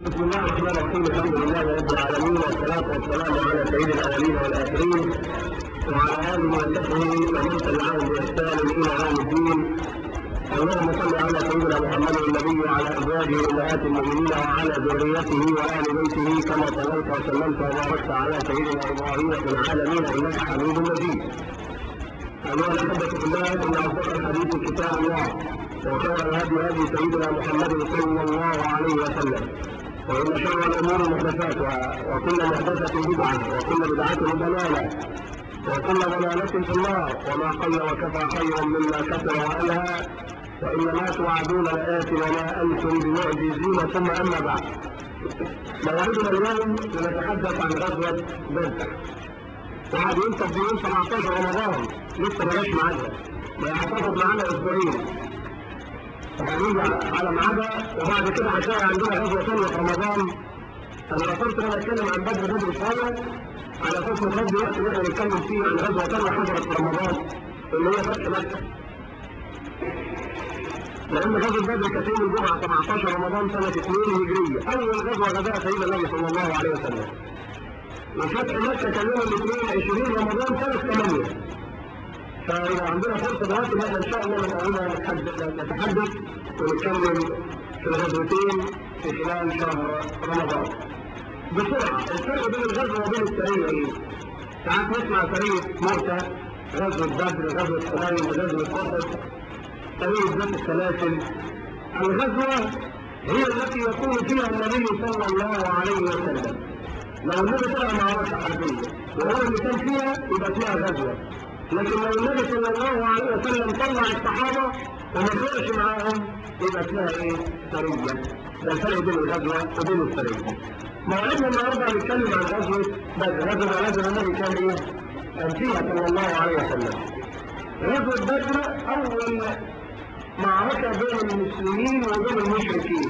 بسم الله الرحمن الرحيم الحمد لله رب العالمين والصلاة والسلام على سيد الأولين والآخرين وعلى آله وصحبه ومن تبعهم بإحسان إلى يوم الدين اللهم صل على سيدنا محمد النبي وعلى أزواجه أمهات المؤمنين وعلى ذريته وآل بيته كما صليت وسلمت وباركت على سيدنا إبراهيم في العالمين إنك حميد مجيد أيها الأحبة في الله إن أصدق الحديث كتاب الله وخير الهدي هدي سيدنا محمد صلى الله عليه وسلم وإن شر الأمور محدثاتها وكل محدثة بدعة وكل بدعة ضلالة وكل ضلالة في النار وما قل وكفى خيرا مما كثر وألهى وإن ما توعدون لآت وما أنتم بمعجزين ثم أما بعد موعدنا اليوم لنتحدث عن غزوة بدر وقعد ينصب يوم 17 رمضان لسه بلاش ميعادها ما يعتقد معانا اسبوعين هنيجي على ميعادها وبعد كده هتلاقي عندنا غزوه ثانيه في رمضان انا رفضت ان انا اتكلم عن بدر بدر شويه على اساس نفضي وقت ان احنا نتكلم فيه عن غزوه ثانيه حصلت في رمضان اللي هي فتح مكه لان غزوه بدر كانت يوم الجمعه 17 رمضان سنه 2 هجريه اول غزوه غزاها سيدنا النبي صلى الله عليه وسلم وفتح مكة كان يوم الاثنين 20 رمضان سنة 8 فيبقى عندنا فرصة دلوقتي ان احنا ان شاء الله من اولها نتحدث ونتكلم في الغزوتين في خلال شهر رمضان. بسرعة الفرق بين الغزوة وبين السرية ايه؟ ساعات نسمع سرية موتى غزوة بدر غزوة حنين غزوة أحد سرية ذات السلاسل الغزوة هي التي يكون فيها النبي صلى الله عليه وسلم لو النبي طلع معركة حربية وهو اللي كان فيها يبقى اسمها غزوة لكن لو النبي صلى الله عليه وسلم طلع الصحابة وما طلعش معاهم يبقى اسمها ايه؟ سرية ده الفرق بين الغزوة وبين السرية موعدنا النهارده هنتكلم عن غزوة بدر غزوة بدر النبي كان ايه؟ كان فيها صلى الله عليه وسلم غزوة بدر أول معركة بين المسلمين وبين المشركين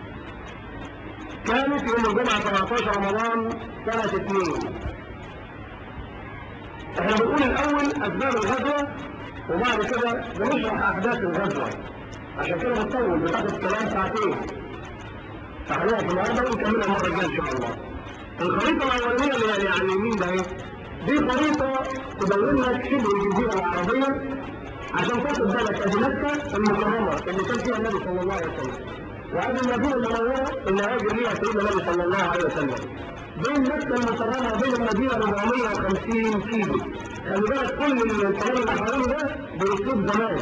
كانت يوم الجمعة 17 رمضان سنة 2 احنا بنقول الأول أسباب الغزوة وبعد كده بنشرح أحداث الغزوة عشان كده بنطول بتاخد كلام ساعتين فهنقف النهارده ونكملها المرة الجاية إن شاء الله. الخريطة الأولانية اللي هي على اليمين ده اهي دي خريطة تبين لك شبه الجزيرة العربية عشان تاخد بالك ادي مكة المكرمة اللي كان فيها النبي صلى الله عليه وسلم. وهذه المدينة المنورة اللي هاجر ليها سيدنا النبي صلى الله عليه وسلم. بين مكة المكرمة وبين المدينة 450 كيلو. خلي بالك كل الكلام اللي حواليه ده بأسلوب زمان.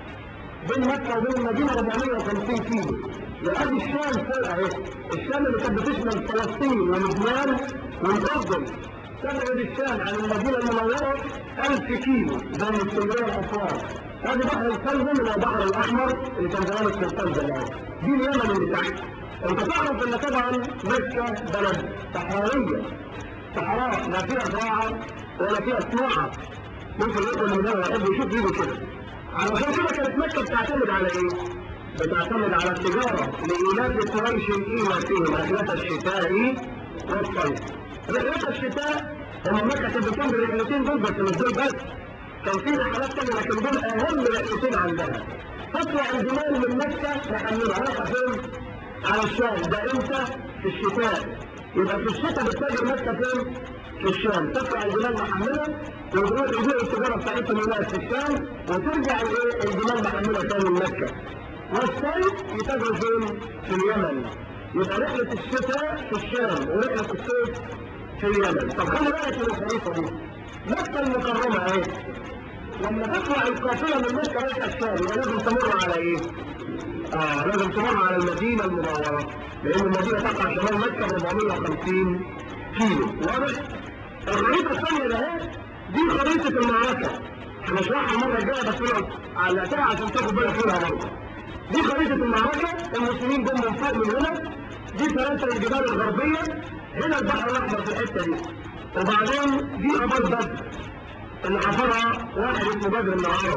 بين مكة وبين المدينة 450 كيلو. لأدي الشام فوق أهي. الشام اللي كانت بتشمل فلسطين ولبنان والأردن. تبعد الشام عن المدينة المنورة 1000 كيلو زي اسكندرية وأسوان. هذا بحر القلب من البحر الاحمر اللي كان زمان اسمه القلب الان دي اليمن اللي تحت انت تعرف ان طبعا مكه بلد صحراويه صحراء لا فيها زراعه ولا فيها صناعه ممكن يدخل من هنا يحب يشوف ايده كده علشان كده كانت مكه بتعتمد على ايه؟ بتعتمد على التجاره لإيلاف قريش إيلافهم رحلة الشتاء والصيف. رحلة الشتاء هم مكة كانت بتقوم بالرحلتين دول بس مش دول بس كان في رحلات تانية لكن دول أهم رحلتين عندها. تطلع الجمال من مكة محملة رايحة فين؟ على الشام، ده إمتى؟ في الشتاء. يبقى في الشتاء بتتاجر مكة فين؟ في الشام، تطلع الجمال محملة وتروح يبيعوا التجارة بتاعتهم هناك في الشام وترجع الإيه؟ الجمال محملة تاني من مكة. والصيف يتاجروا فين؟ في اليمن. يبقى رحلة الشتاء في الشام ورحلة الصيف في اليمن. طب خلي بالك من الخريطة دي. مكة المكرمة اهي لما تطلع القافله من مكه رايحه الشام يبقى لازم تمر على ايه؟ اه لازم تمر على المدينه المنوره لان المدينه تقع شمال مكه ب 450 كيلو واضح؟ الخريطه الثانيه ده اهي دي خريطه المعركه هنشرحها المره الجايه بس نقعد على ساعه عشان تاخد بالك منها برضه دي خريطه المعركه المسلمين جم من فوق من هنا دي سلاسل الجبال الغربيه هنا البحر الاحمر في الحته دي وبعدين دي ابار بدر اللي حفرها واحد اسمه بدر بن العرب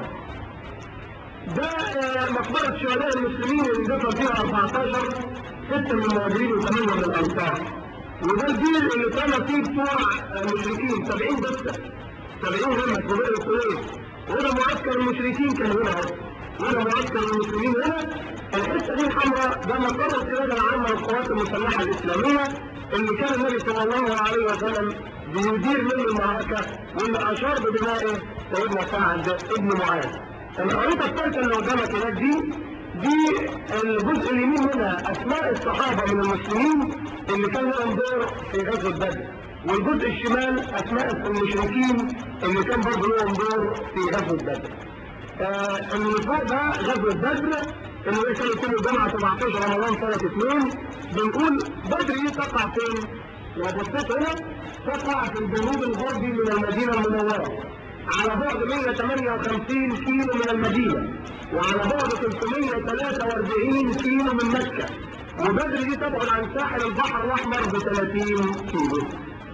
ده مقبرة شهداء المسلمين اللي دفن فيها 14 ستة من المهاجرين وثمانية من الأنصار وده الجيل اللي كان فيه بتوع المشركين 70 دستة 70 هم في بئر الكويت وده معسكر المشركين كان هنا اهو وده معسكر المسلمين هنا الحته دي الحمراء ده مقر القياده العامه للقوات المسلحه الاسلاميه اللي كان النبي صلى الله عليه وسلم بيدير منه المعركه واللي اشار ببنائه سيدنا سعد ابن معاذ. الخريطه الثالثه اللي قدامك هناك دي دي الجزء اليمين منها اسماء الصحابه من المسلمين اللي كان لهم دور في غزوه بدر. والجزء الشمال اسماء المشركين اللي كان برضه لهم دور في غزوه بدر. آه اللي فوق ده غزوه بدر اللي هي كانت يوم الجمعه 17 رمضان سنه 2 بنقول بدر دي تقع فين؟ لو بصيت هنا تقع في الجنوب الغربي من المدينه المنوره على بعد 158 كيلو من المدينه وعلى بعد 343 كيلو من مكه وبدر دي تبعد عن ساحل البحر الاحمر ب 30 كيلو.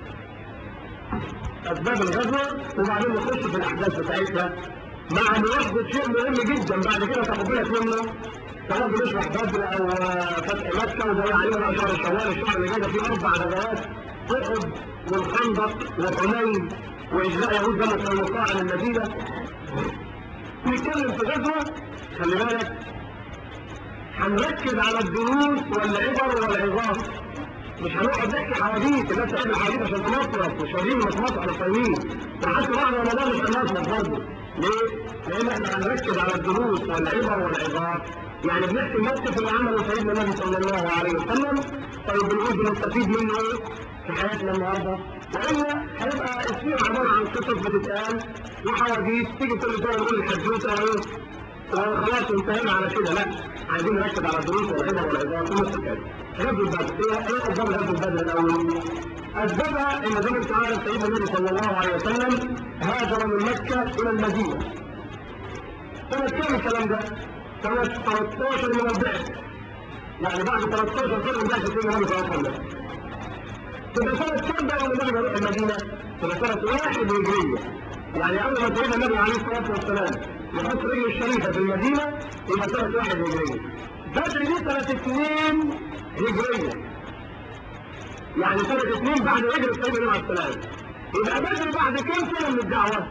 اسباب الغزوه وبعدين نخش في الاحداث بتاعتها مع ملاحظه شيء مهم جدا بعد كده تاخد بالك منه سواء بنشرح بدر او فتح مكه وزي علينا بقى شهر شوال الشهر اللي جاي فيه اربع غزوات احد والخندق وحنين واجلاء يهود بني قينقاع عن المدينه نتكلم في غزوه خلي بالك هنركز على الدروس والعبر والعظات مش هنقعد نحكي حواديت الناس تعمل حواديت عشان تنصرف مش راضيين نتنصر على الصايمين وحتى بعد رمضان مش هننصرف برضه ليه؟ لان احنا هنركز على الدروس والعبر والعظات يعني بنحكي الموقف اللي عمله سيدنا النبي صلى الله عليه وسلم طيب بنقول بنستفيد منه ايه في حياتنا النهارده؟ والا هيبقى السيره عباره عن قصص بتتقال وحواديت تيجي كل شويه نقول الحدوته ايه وخلاص انتهينا على كده لا عايزين نركز على الدروس والعبر والعظات ونص كده غزو البدر ايه ايه اسباب غزو البدر الاول؟ اسبابها ان زي ما انت عارف سيدنا النبي صلى الله عليه وسلم هاجر من مكه الى المدينه سنه كام الكلام ده؟ سنه 13 من البعث يعني بعد 13 سنه من بعث سيدنا النبي صلى الله عليه وسلم تبقى سنه كام بقى لما النبي يروح المدينه؟ تبقى سنه واحد هجريه يعني اول ما سيدنا النبي عليه الصلاه والسلام يحط رجله الشريفه في المدينه يبقى سنه واحد هجريه بدر دي سنه اثنين هجريه يعني سنه اثنين بعد هجره سيدنا النبي عليه السلام يبقى بدر بعد كم سنه من الدعوه؟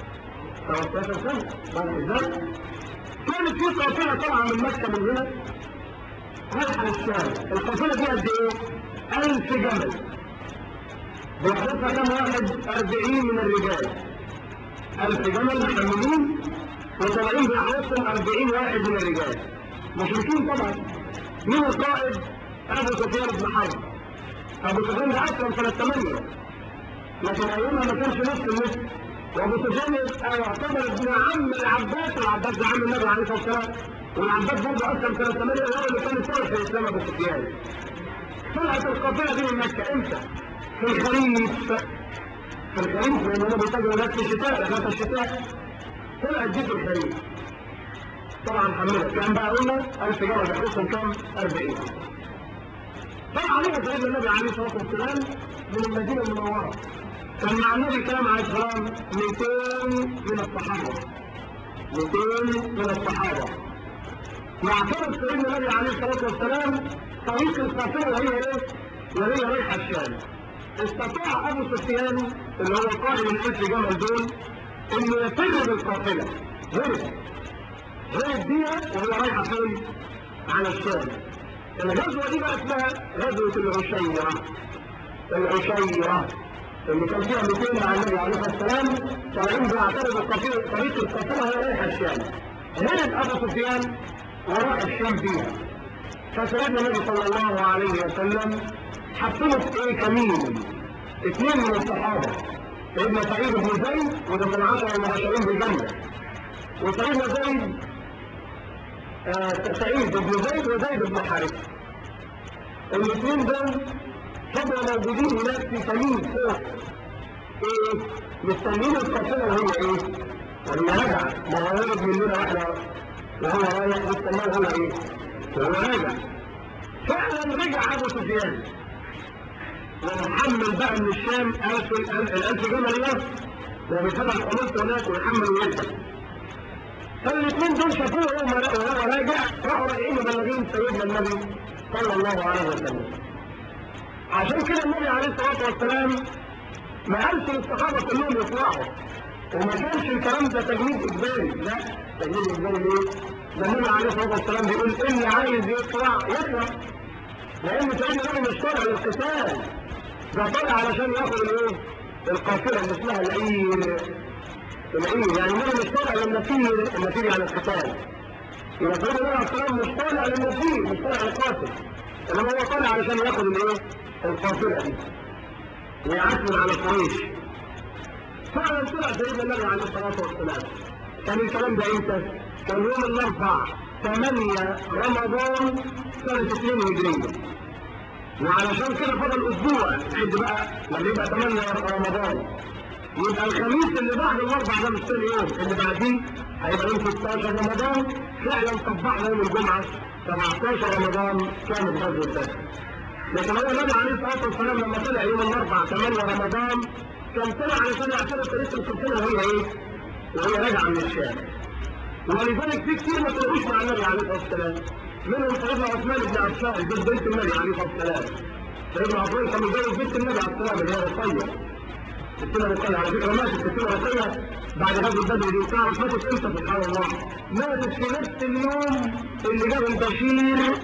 13 سنه بعد ازاي؟ كانت في قافله طالعه من مكه من هنا رايحه للشام القافله دي قد ايه؟ 1000 جمل بيحرسها كم واحد؟ 40 من الرجال 1000 جمل محملين وطالعين بيحرسهم 40 واحد من الرجال مشركين طبعا مين القائد؟ ابو سفيان بن حرب ابو سفيان ده اسلم سنه 8 لكن ايامها ما كانش نص النص وابو سفيان يعتبر ابن عم العباس والعباس ده عم النبي عليه الصلاه والسلام والعباس برضه اسلم سنه 8 وهو اللي كان الثالث في الاسلام ابو سفيان طلعت القافله دي من مكه امتى؟ في الخريف في الخريف لان هم بيتاجروا هناك في الشتاء لغايه الشتاء طلعت دي في الخريف طبعا حملت كام بقى قلنا 1000 جمل بيحرسهم كام؟ 40 طلع علينا سيدنا النبي عليه الصلاه والسلام من المدينه المنوره كان مع النبي كام عليه السلام 200 من الصحابه 200 من الصحابه يعتبر سيدنا النبي عليه الصلاه والسلام طريق القافله وهي ايه؟ وهي رايحه الشام استطاع ابو سفيان اللي هو قائد الالف جمل دول انه يفر بالقافله هرب هرب بيها وهي رايحه فين؟ على الشام الغزوه دي بقى اسمها غزوه العشيره العشيره اللي كان فيها 200 مع النبي عليه الصلاه والسلام طالعين بيعترضوا القافله طريق القافله وهي رايحه الشام هرب ابو سفيان وراح الشام فيها فسيدنا النبي صلى الله عليه وسلم حطوا في ايه كمين اثنين من الصحابه سيدنا سعيد بن زيد وده من العشره المبشرين بالجنه وسيدنا زيد آه سعيد بن زيد وزيد بن حارثه الاثنين دول فضلوا موجودين هناك في كمين فوق ايه مستنيين القافله وهي ايه؟ وهي راجعه ما هو ولد مننا واحنا وهو رايح مستناه هو ايه؟ وهو راجع فعلا رجع ابو سفيان ومحمل بقى من الشام ألف الألف جمل يوم وبيفتح قناته هناك ويحمل ويرجع فالاثنين دول شافوه وهو وهو راجع راحوا راجعين مبلغين سيدنا النبي صلى الله عليه وسلم عشان كده النبي عليه الصلاه والسلام ما قالش للصحابه كلهم يطلعوا وما كانش الكلام ده تجنيد اجباري لا تجنيد اجباري ليه؟ ده النبي عليه الصلاه والسلام بيقول اللي عايز يطلع يطلع لان سيدنا النبي مش طالع للقتال ده طالع علشان ياخد الايه؟ القافله اللي اسمها العير العير يعني النبي مش طالع للنفير النفير يعني القتال يبقى سيدنا النبي عليه الصلاه والسلام مش طالع للنفير مش طالع للقاتل انما هو طالع علشان ياخد الايه؟ القافله دي ويعتمد على قريش فعلا طلع سيدنا النبي عليه الصلاه والسلام كان الكلام ده امتى؟ كان يوم الاربع 8 رمضان سنه 2 هجريه وعلشان كده فضل اسبوع عد بقى لما يبقى 8 رمضان يبقى الخميس اللي بعد الاربع ده مش ثاني يوم اللي بعديه هيبقى يوم 16 رمضان فعلا طبقنا يوم الجمعه 17 رمضان كانت غزوه بدر لكن هو النبي عليه الصلاه والسلام لما طلع يوم الاربع 8 رمضان كان طلع علشان يعترف تاريخ القبطيه وهي ايه؟ وهي راجعه من الشام. ولذلك في كتير ما طلعوش مع النبي عليه الصلاه والسلام. منهم سيدنا عثمان بن عفان بنت بنت النبي عليه الصلاه والسلام. سيدنا عثمان كان متجوز بنت النبي عليه الصلاه والسلام اللي هي رقيه. ستنا رقيه على فكره ماتت ستنا رقيه بعد غزوه بدر دي تعرف ماتت امتى سبحان الله؟ ماتت في نفس اليوم اللي جاب البشير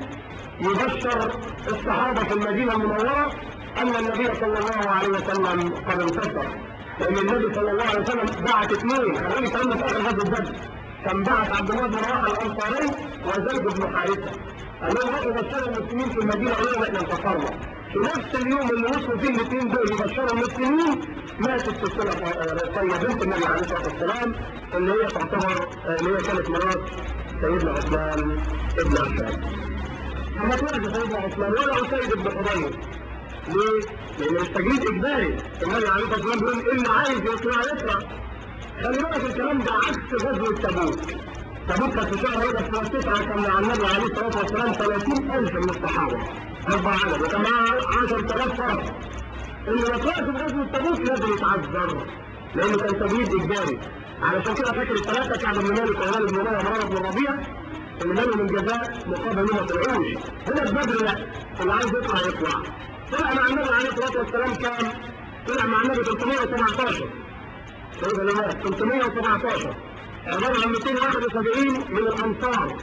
يبشر الصحابة في المدينة المنورة أن النبي صلى الله عليه وسلم قد انتصر لأن النبي صلى الله عليه وسلم بعت اثنين خليني كلام في آخر غزوة بدر كان بعت عبد الله بن رواحة الأنصاري وزيد بن حارثة قال لهم روحوا بشروا المسلمين في المدينة قالوا احنا انتصرنا في نفس اليوم اللي وصلوا فيه الاثنين دول يبشروا المسلمين ماتت سلسلة رقية بنت النبي عليه الصلاة والسلام اللي هي تعتبر اللي هي كانت مرات سيدنا عثمان بن عفان اما طلعت سيدنا عثمان ولا سيد بن حضير ليه؟ لان التجريد اجباري النبي عليه الصلاه والسلام بيقول اللي عايز يطلع يطلع خلي بالك الكلام ده عكس غزوه تبوك تبوك كانت في شهر رجب سنه 9 كان مع النبي عليه الصلاه والسلام 30000 من الصحابه اربع عدد وكان معاه 10000 فرد اللي ما طلعش في غزوه تبوك لازم يتعذر لانه كان تجريد اجباري علشان كده فاكر الثلاثه كعب بن مالك وهلال بن مروه ومروه بن الربيع اللي نالوا من جزاء مقابل ما طلعوش هنا في بدر لا اللي عايز يطلع يطلع طلع مع النبي عليه الصلاه والسلام كام؟ طلع مع النبي 317 سيدنا الإمام 317 عبارة عن 271 من الأنصار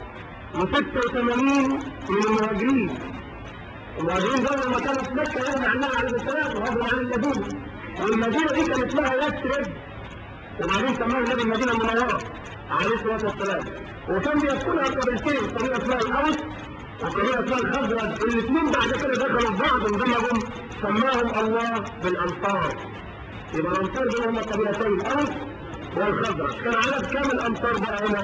و86 من المهاجرين المهاجرين دول لما كانوا في مكة هنا مع النبي عليه الصلاة والسلام عن المدينة والمدينة دي كان اسمها يثرب وبعدين سماها النبي المدينة المنورة عليه الصلاة والسلام وكان بيذكرها قبيلتين قبيلة اسمها الأوس وقبيلة اسمها الخزرج الاثنين بعد كده دخلوا في بعض اندمجوا سماهم الله بالأنصار يبقى الأنصار دول هم قبيلتين الأوس والخزرج كان عدد كام الأنصار بقى هنا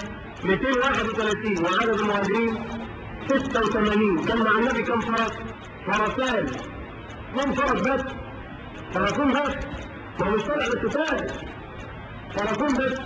231 وعدد المهاجرين 86 كان مع النبي كم فرس؟ فرسان اثنين فرس بس فرسون بس ما هو مش طالع للقتال فرسون بس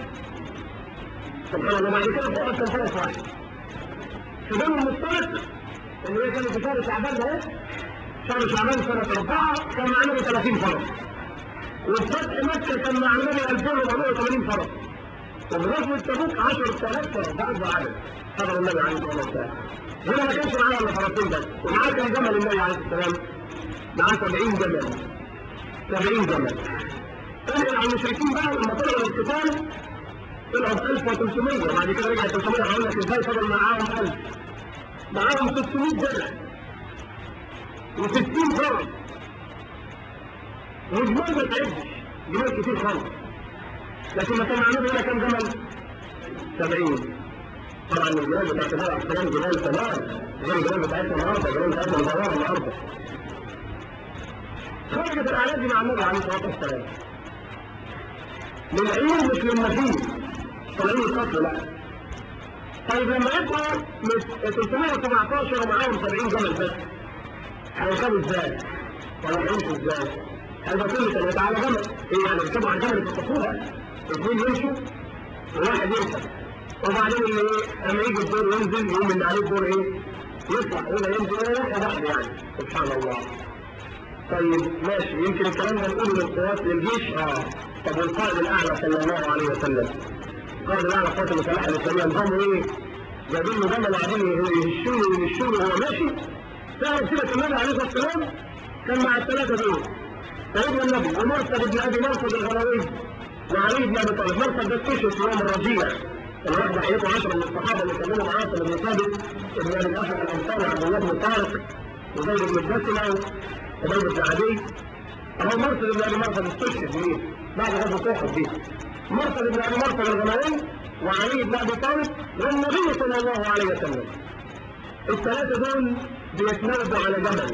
سبحان الله بعد كده فوق كان فرس واحد في دم المصطلق اللي هي كانت في شهر شعبان ده شهر شعبان سنة أربعة كان مع النبي 30 فرس وفي فتح مكة كان مع النبي 2480 فرس وفي غزوة تبوك 10000 فرس ده أكبر عدد حضر النبي عليه الصلاة والسلام هنا ما كانش معاه الا فرسين بس ومعاه كم جمل النبي عليه السلام معاه 70 جمل 70 جمل تنقل على المشركين بقى لما طلعوا القتال طلعوا ب 1300 وبعد كده رجع 300 هقول لك ازاي فضل معاهم 1000 معاهم 600 جمل و60 فرس وجمال ما تعدش جمال كتير خالص لكن ما كان مع النبي هنا كم جمل؟ 70 طبعا الجبال بتاعت النبي عليه السلام جبال تمام غير الجبال بتاعتنا النهارده الجبال بتاعتنا الغرام النهارده خرجت الاعياد دي مع النبي عليه الصلاه والسلام للعير مش للنفيس طالعين القتل لا طيب لما يبقى 317 ومعاهم 70 جمل بس هيركبوا ازاي؟ ولا هيمشوا ازاي؟ هيبقى كل ثلاثة على جمل ايه يعني يركبوا على الجمل يتفقوها اثنين يمشوا وواحد يركب وبعدين اللي ايه لما يجي الدور ينزل يقوم اللي عليه الدور ايه يطلع هنا ينزل واحد واحد يعني سبحان الله طيب ماشي يمكن الكلام ده نقوله للقوات للجيش اه طب والقائد الاعلى صلى الله عليه وسلم القائد الاعلى قوات المسلحه الاسلاميه نظامه ايه؟ جايبين له جمل وبعدين يهشوه ويمشوه وهو ماشي تعرف كده النبي عليه الصلاه والسلام كان مع الثلاثه دول سيدنا النبي ومرثد بن ابي مرثد الغروي وعلي بن ابي طالب مرثد ده استشهد في يوم الرجيع الواحد حياته 10 من الصحابه اللي كملوا معاه في ابن ثابت ابن ابي الاشعث الانصاري عبد الله بن طارق وزيد بن الدسمه وزيد بن عدي اهو مرسل بن ابي مرسل استشهد مين؟ بعد غزوه احد دي مرسل بن ابي مرسل الغنوي وعلي بن ابي طالب والنبي صلى الله عليه وسلم الثلاثه دول بيتناوبوا على جبل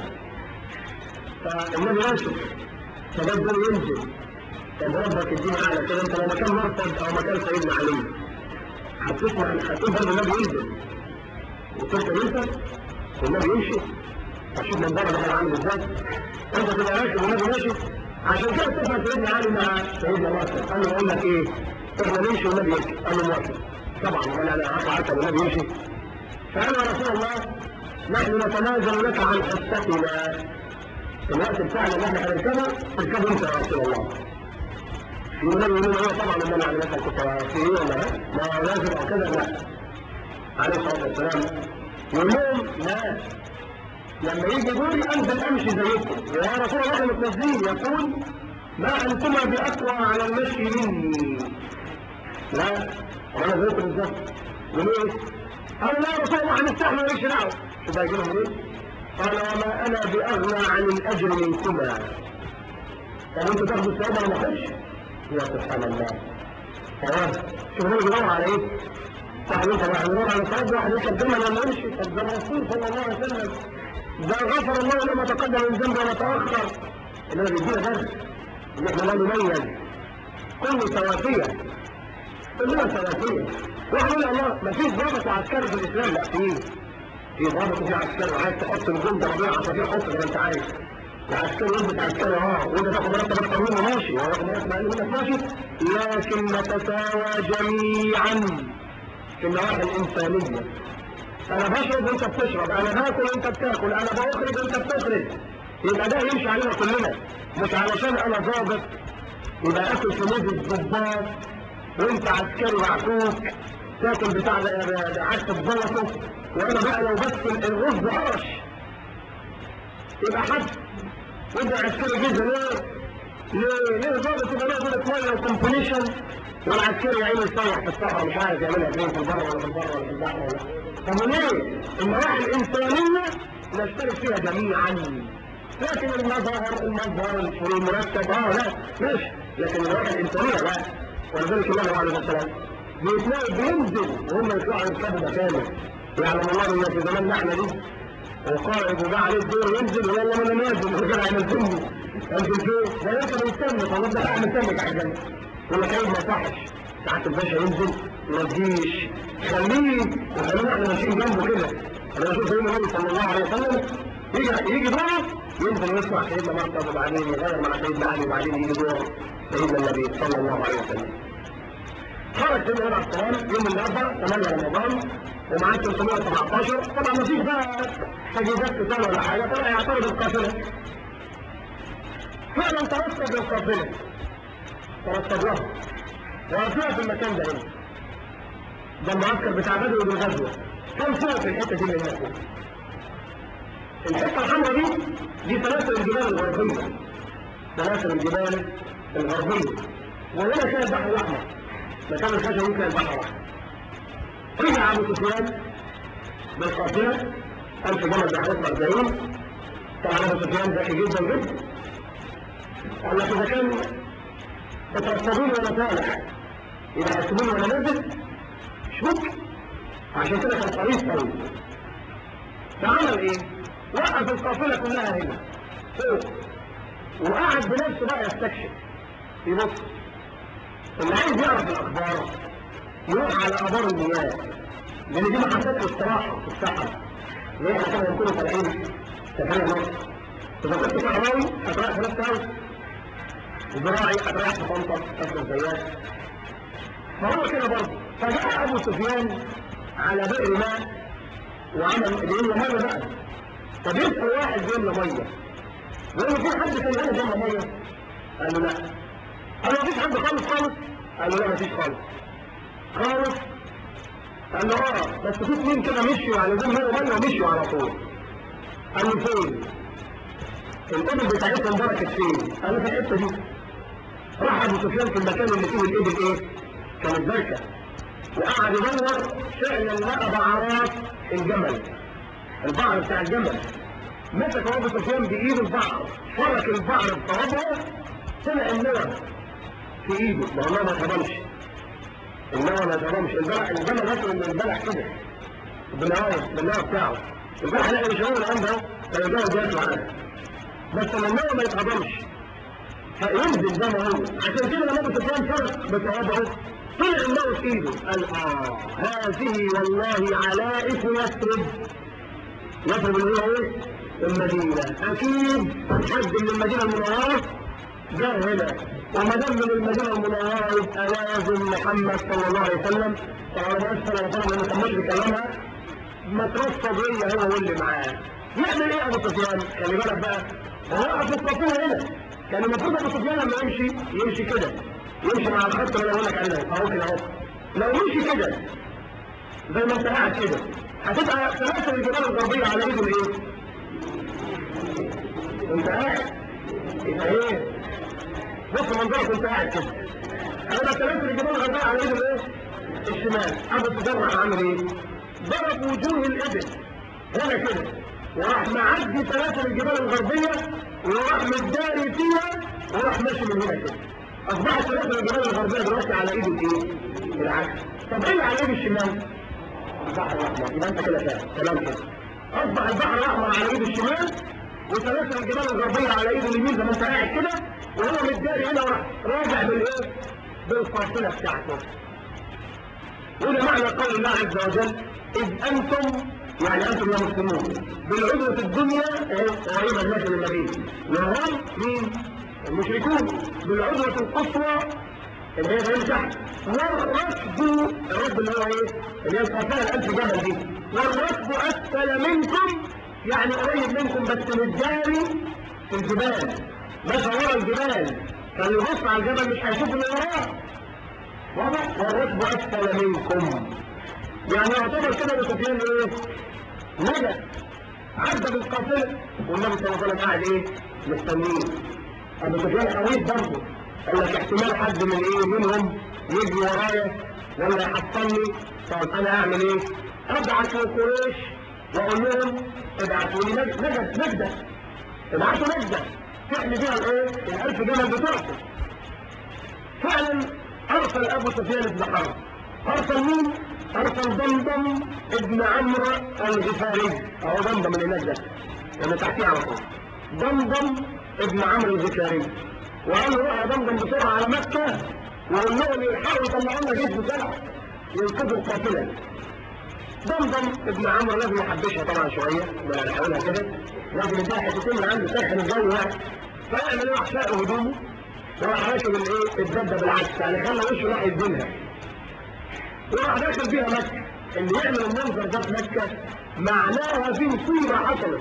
فالنبي راشد فده دول ينزل طب ربك اديني اعلى كده انت لو مكان مرصد او مكان سيدنا علي هتسمع هتقول برضه النبي ينزل وتركب انت والنبي يمشي هتشوف من بره ده عامل ازاي انت تبقى راكب والنبي ماشي عشان كده اتفق سيدنا علي مع سيدنا مرسل قال له اقول لك ايه احنا نمشي والنبي يمشي قال له موافق طبعا وانا انا عارف عارف والنبي يمشي فقال يا رسول الله نحن نتنازل لك عن حصتنا الوقت بتاعنا اللي احنا هنركبه تركبه انت يا رسول الله في النبي يقول هو طبعا ان انا مثلا كنت في ايه ولا لا ما لازم او كذا لا عليه الصلاه والسلام يقول لهم لا لما يجي دوري انزل امشي زيكم يا رسول الله احنا متنزلين يقول ما انتما باقوى على المشي مني لا انا زيكم بالظبط وليه؟ قالوا لا يا رسول الله هنستحمل مالكش دعوه شو بقى يجي لهم ايه؟ قال وما انا باغنى عن الاجر منكما طب انتوا تاخدوا الثواب ولا ما اخدش؟ يا سبحان الله خلاص شوف هو بيدور على ايه؟ واحد يقول واحد يدور على ثواب واحد يركب دم ولا يمشي طب ده الرسول صلى الله عليه وسلم ده غفر الله لما تقدم من ذنبه وما تاخر انما بيدينا درس ان احنا لا نميز كل سواسيه كلنا سواسيه واحد يقول الله ما فيش ضابط عسكري في الاسلام لا فيه في ضابط وفي عسكري وعايز تحط الجندة ربيع عصافير حط زي ما انت عايز العسكري يلبس عسكري اه وانت تاخد مرتب اكتر منه ماشي هو ياخد مرتب اقل منك ماشي لكن نتساوى جميعا في النواحي الانسانيه انا بشرب وانت بتشرب انا باكل وانت بتاكل انا بخرج وانت بتخرج يبقى ده يمشي علينا كلنا مش علشان انا ضابط يبقى اكل في ميز الضباط وانت عسكري معكوك تاكل بتاع عكس الزلطه وانا بقى لو بس الرز عرش يبقى حد وانت عسكري جدا ليه؟ ليه؟ ليه ضابط يبقى له دولة ميه وكومبليشن والعسكري يا عيني يصيح في الصحراء مش عارف يعملها فين في البر ولا في البر ولا في البحر ولا طب وليه؟ النواحي الانسانيه نشترك فيها جميعا لكن المظهر المظهر المرتب اه لا ماشي لكن النواحي الانسانيه لا ولذلك النبي عليه الصلاه والسلام بيتلاقي بينزل وهم يطلعوا يركبوا مكانه يعلم الله ان في زماننا احنا دي وقائد وجاء عليه الدور ينزل والله ما انا نازل وكده هينزلني انزل فين؟ ده يركب يستنى طب ده قاعد مستنيك على الجنب يقول لك ايه ما يصحش ساعات الباشا ينزل ما تجيش خليه وخلينا احنا ماشيين جنبه كده انا بشوف يوم النبي صلى الله عليه وسلم يجي يجي دوره ينزل يسمع سيدنا مرتضى وبعدين يغير مع سيدنا علي وبعدين يجي دوره سيدنا النبي صلى الله عليه وسلم خرج سيدنا النبي عليه السلام يوم الاربعاء 8 رمضان ومعاه 317 طبعا ما فيش بقى تجهيزات قتال ولا حاجه طبعا يعترض القافله فعلا ترتب القافله ترتب لها وقفوها في المكان ده هنا ده المعسكر بتاع بدر بالغزوه كم سنه في الحته دي اللي هنا فوق الحته الحمراء دي دي سلاسل الجبال الغربيه سلاسل الجبال الغربيه وهنا كان البحر الاحمر مكان الخشب كان البحر الاحمر رجع ابو سفيان بالقافله ألف جمل بحرس 40 طبعا ابو سفيان ذكي جدا جدا قال لك اذا كان تترصدون وانا طالع يبقى يحسبوني وانا نازل مش ممكن عشان كده كان طريق قوي فعمل ايه؟ وقف القافله كلها هنا فوق وقعد بنفسه بقى يستكشف يبص اللي عايز يعرف الاخبار يروح على ابار المياه لان دي محطات الاستراحه في الصحراء زي احنا كنا بنكون طالعين سفريه مصر اذا كنت صحراوي هتروح في نفس هاوس زراعي هتروح في طنطا كفر الزيات فهو كده برضه فجاء ابو سفيان على بئر ماء وعمل بيملى ميه بقى فبيسال واحد بيملى ميه يقول له في حد كان هنا بيملى ميه؟ قال له لا قال له مفيش حد خالص خالص؟ قال له لا مفيش خالص خالص قال له اه بس في اثنين كده مشيوا على دول ميه ميه ومشيوا على طول قال له فين؟ الابل بتاعتهم بركت فين؟ قال له في الحته دي راح ابو سفيان في المكان اللي فيه الابل ايه؟ كانت بركه وقعد يدور فعلا لقى بعرات الجمل البعر بتاع الجمل مسك ابو سفيان بايده البعر فرك البعر بصوابعه طلع النوى في ايده ما هو ما اتهضمش النوى ما اتهضمش البلع الجمل مثلا من البلع كده بالنوايا بالنوى بتاعه البلع لا مش هو اللي عنده كان الجمل بياكل عنه بس لما النوى ما يتهضمش فينزل زي ما هو عشان كده لما ابو سفيان فرق بصوابعه طلع النوى في ايده قال اه هذه والله علائف يثرب يثرب اللي هو ايه؟ المدينة أكيد حد من المدينة المنورة جاء هنا وما دام من المدينة المنورة يبقى لازم محمد صلى الله عليه وسلم العلماء صلى الله عليه وسلم ما كملش بكلامها ما ترصد هي هو واللي معاه يعمل ايه ابو سفيان؟ خلي بالك بقى هو واقف في الصفوه هنا كان المفروض ابو سفيان لما يمشي يمشي كده يمشي مع الخط اللي انا بقول لك عليه اهو كده اهو لو مشي كده زي ما انت قاعد كده هتبقى سلاسل الجبال الغربيه على ايده الايه؟ انت قاعد يبقى ايه بص منظرك وانت قاعد كده هيبقى سلاسل الجبال الغربيه على ايده الايه؟ الشمال ابو سفيان راح عامل ايه؟ ضرب وجوه الابل هنا كده وراح معدي سلاسل الجبال الغربيه وراح متداري فيها وراح ماشي من هنا كده اصبحت سلاسل الجبال الغربيه دلوقتي على ايده الايه؟ العكس طب ايه اللي على ايد الشمال؟ البحر الاحمر يبقى انت كده فاهم تمام كده اصبح البحر الاحمر على ايد الشمال وسلاسل الجبال الغربيه على ايده اليمين زي ما انت قاعد كده وهو متداري هنا وراح راجع بالايه؟ بالفاصله بتاعته وده معنى قول الله عز وجل إذ أنتم يعني أنتم يا مسلمون بالعدوة الدنيا قريبة الناس من النبي وهم مين؟ المشركون بالعدوة القصوى اللي هي غير تحت والركب الركب اللي هو ايه؟ اللي هي القافلة الألف جبل دي والركب أسفل منكم يعني قريب منكم بس متجاري في الجبال ماشي ورا الجبال فاللي يبص على الجبل مش هيشوف اللي وراه واضح والركب اسفل منكم يعني يعتبر كده ابو سفيان ايه نجا عدى بالقافله والنبي صلى الله عليه وسلم قاعد ايه مستنيه ابو سفيان قريب برضه قال لك احتمال حد من ايه منهم يجي ورايا ولا يحصلني طب انا اعمل ايه ابعت لقريش واقول لهم ابعتوا لي نجد نجده ابعتوا نجده تحمي بيها الايه الالف جمل بتوعكم فعلا ارسل ابو سفيان بن حرب ارسل مين ارسل دمدم ابن عمرو الغفاري اهو دمدم اللي هناك ده اللي تحتيه على طول دمدم ابن عمرو الغفاري وقال له روح يا دمدم بسرعه على مكه وقول لهم يلحقوا يطلعوا لنا جيش بسرعه ينقذوا القافله دمدم ابن عمرو لازم يحبشها طبعا شويه ما يحاولها كده لازم يديها حتتين من عنده سخن الجو يعني فيعمل ايه راح شاق هدومه وراح راكب الايه الدبه بالعكس يعني خلى وشه ناحيه دينها وراح داخل بيها مكه اللي يعمل المنظر ده في مكه معناها في مصيبه حصلت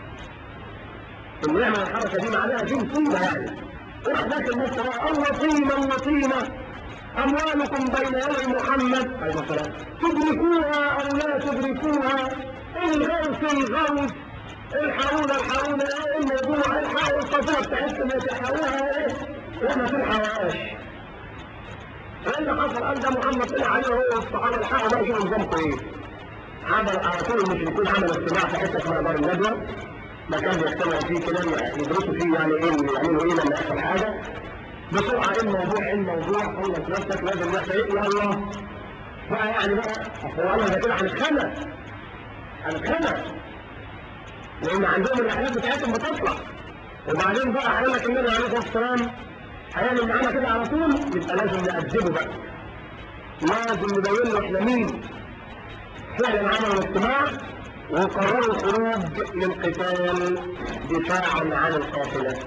اللي يعمل الحركه دي معناها في مصيبه يعني وراح داخل مكه بقى اللطيمه اللطيمه اموالكم بين يدي محمد عليه السلام تدركوها او لا تدركوها الغوث الغوث الحقونا الحقونا ايه الموضوع الحقوا القافله بتاعتكم تلحقوها ايه وما تلحقوهاش ايه اللي حصل قال ده محمد طلع عليه هو والصحابه الحقوا بقى شوفوا نظامكم ايه عمل على طول المشركين عملوا اجتماع في حته اسمها دار الندوه مكان بيجتمعوا فيه كده يدرسوا فيه يعني ايه يعملوا ايه لما يحصل حاجه بسرعه ايه الموضوع ايه الموضوع خلص نفسك لازم يحصل ايه يلا بقى يعني بقى هو قال ده كده هنتخانق هنتخانق لان عندهم الرحلات بتاعتهم بتطلع وبعدين بقى هيقول لك النبي عليه الصلاه والسلام هيعمل معانا كده على طول يبقى لازم نأدبه بقى لازم نبين له احنا مين فعلا عملوا اجتماع وقرروا الخروج للقتال دفاعا عن القافله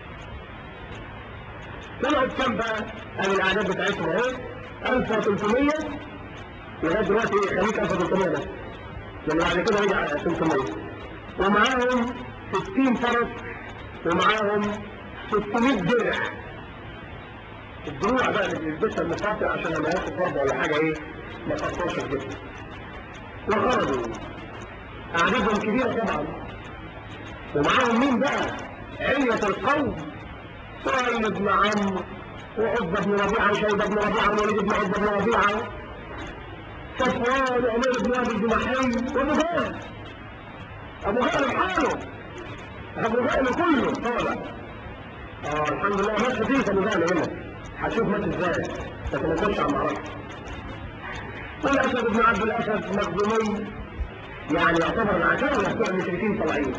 طلعوا كام بقى؟ قال الاعداد بتاعتهم اهي 1300 لغايه دلوقتي خليك 1300 بس لان بعد كده رجع 300 ومعاهم 60 فرس ومعاهم 600 درع الدروع بقى اللي بيلبسها المقاطع عشان لما ياخد ضربه ولا حاجه ايه ما تقطعش الجسم وخرجوا اعدادهم كبيره طبعا ومعاهم مين بقى؟ علية القوم سهيل بن عمرو وعتبة بن ربيعة وشيبة بن ربيعة ووليد بن عتبة بن ربيعة صفوان وعمير بن ابي الجمحي وابو جهل ابو جهل بحاله ابو جهل كله طالع اه الحمد لله ماشي فيه ابو جهل هنا هتشوف ماشي ازاي بس ما تخش على المعركه والاسد بن عبد الاسد مخزومي يعني يعتبر العشرة بتوع المشركين طالعين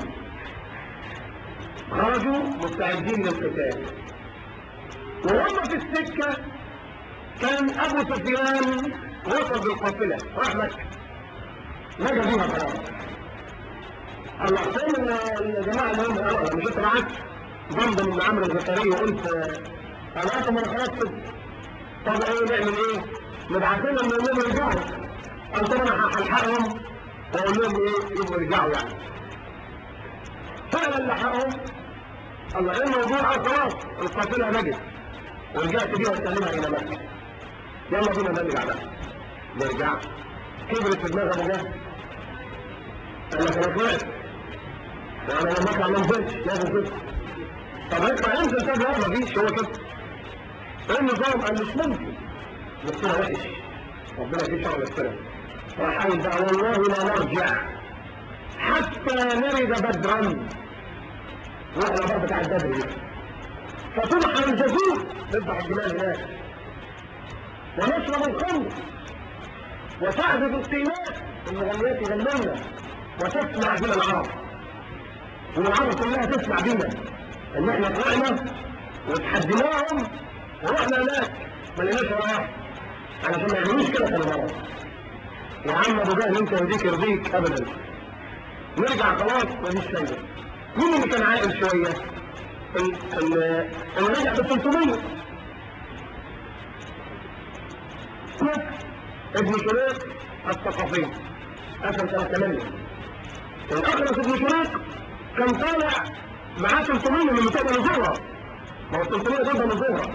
خرجوا مستعدين للقتال وهم في السكة كان أبو سفيان وصل بالقافلة راح مكة نجا بيها خلاص الله فين الجماعة اللي هم قالوا مش انت معاك ضمن من عمرو الزكريا وقلت انا انت ما خلاص طب ايه نعمل ايه؟ نبعت لهم نقول لهم يرجعوا قلت انا هلحقهم واقول لهم ايه يبقوا يرجعوا يعني فعلا لحقهم الله ايه الموضوع خلاص القافله نجت ورجعت بيها وسلمها الى مكه يلا بينا نرجع بقى نرجع كبرت في دماغ ابو جهل قال لك انا طلعت وانا لما اطلع ما نزلتش لازم كده طب اطلع انزل طب لا مفيش هو كده ايه النظام قال مش ممكن دكتور وحش ربنا يديه شغل السلام راح قال بقى والله لا نرجع حتى نرد بدرا واحنا بقى بتاع البدر دي فطبح الجزور نذبح الجمال هناك ونشرب الخمر وتعبد القيمات المغنيات يغنمنا وتسمع بنا العرب والعرب كلها تسمع بنا ان احنا طلعنا وتحديناهم ورحنا هناك ما لقيناش ولا واحد علشان ما يعملوش كده في المرض يا عم ابو جهل انت يرضيك يرضيك ابدا نرجع خلاص مفيش فايده مين اللي كان عاقل شويه؟ اللي رجع ب 300 ابن شريق الثقفي اسم سنه 8 الاخرس ابن شريق كان طالع معاه 300 من بتوع الزهره ما هو 300 دول من الزهره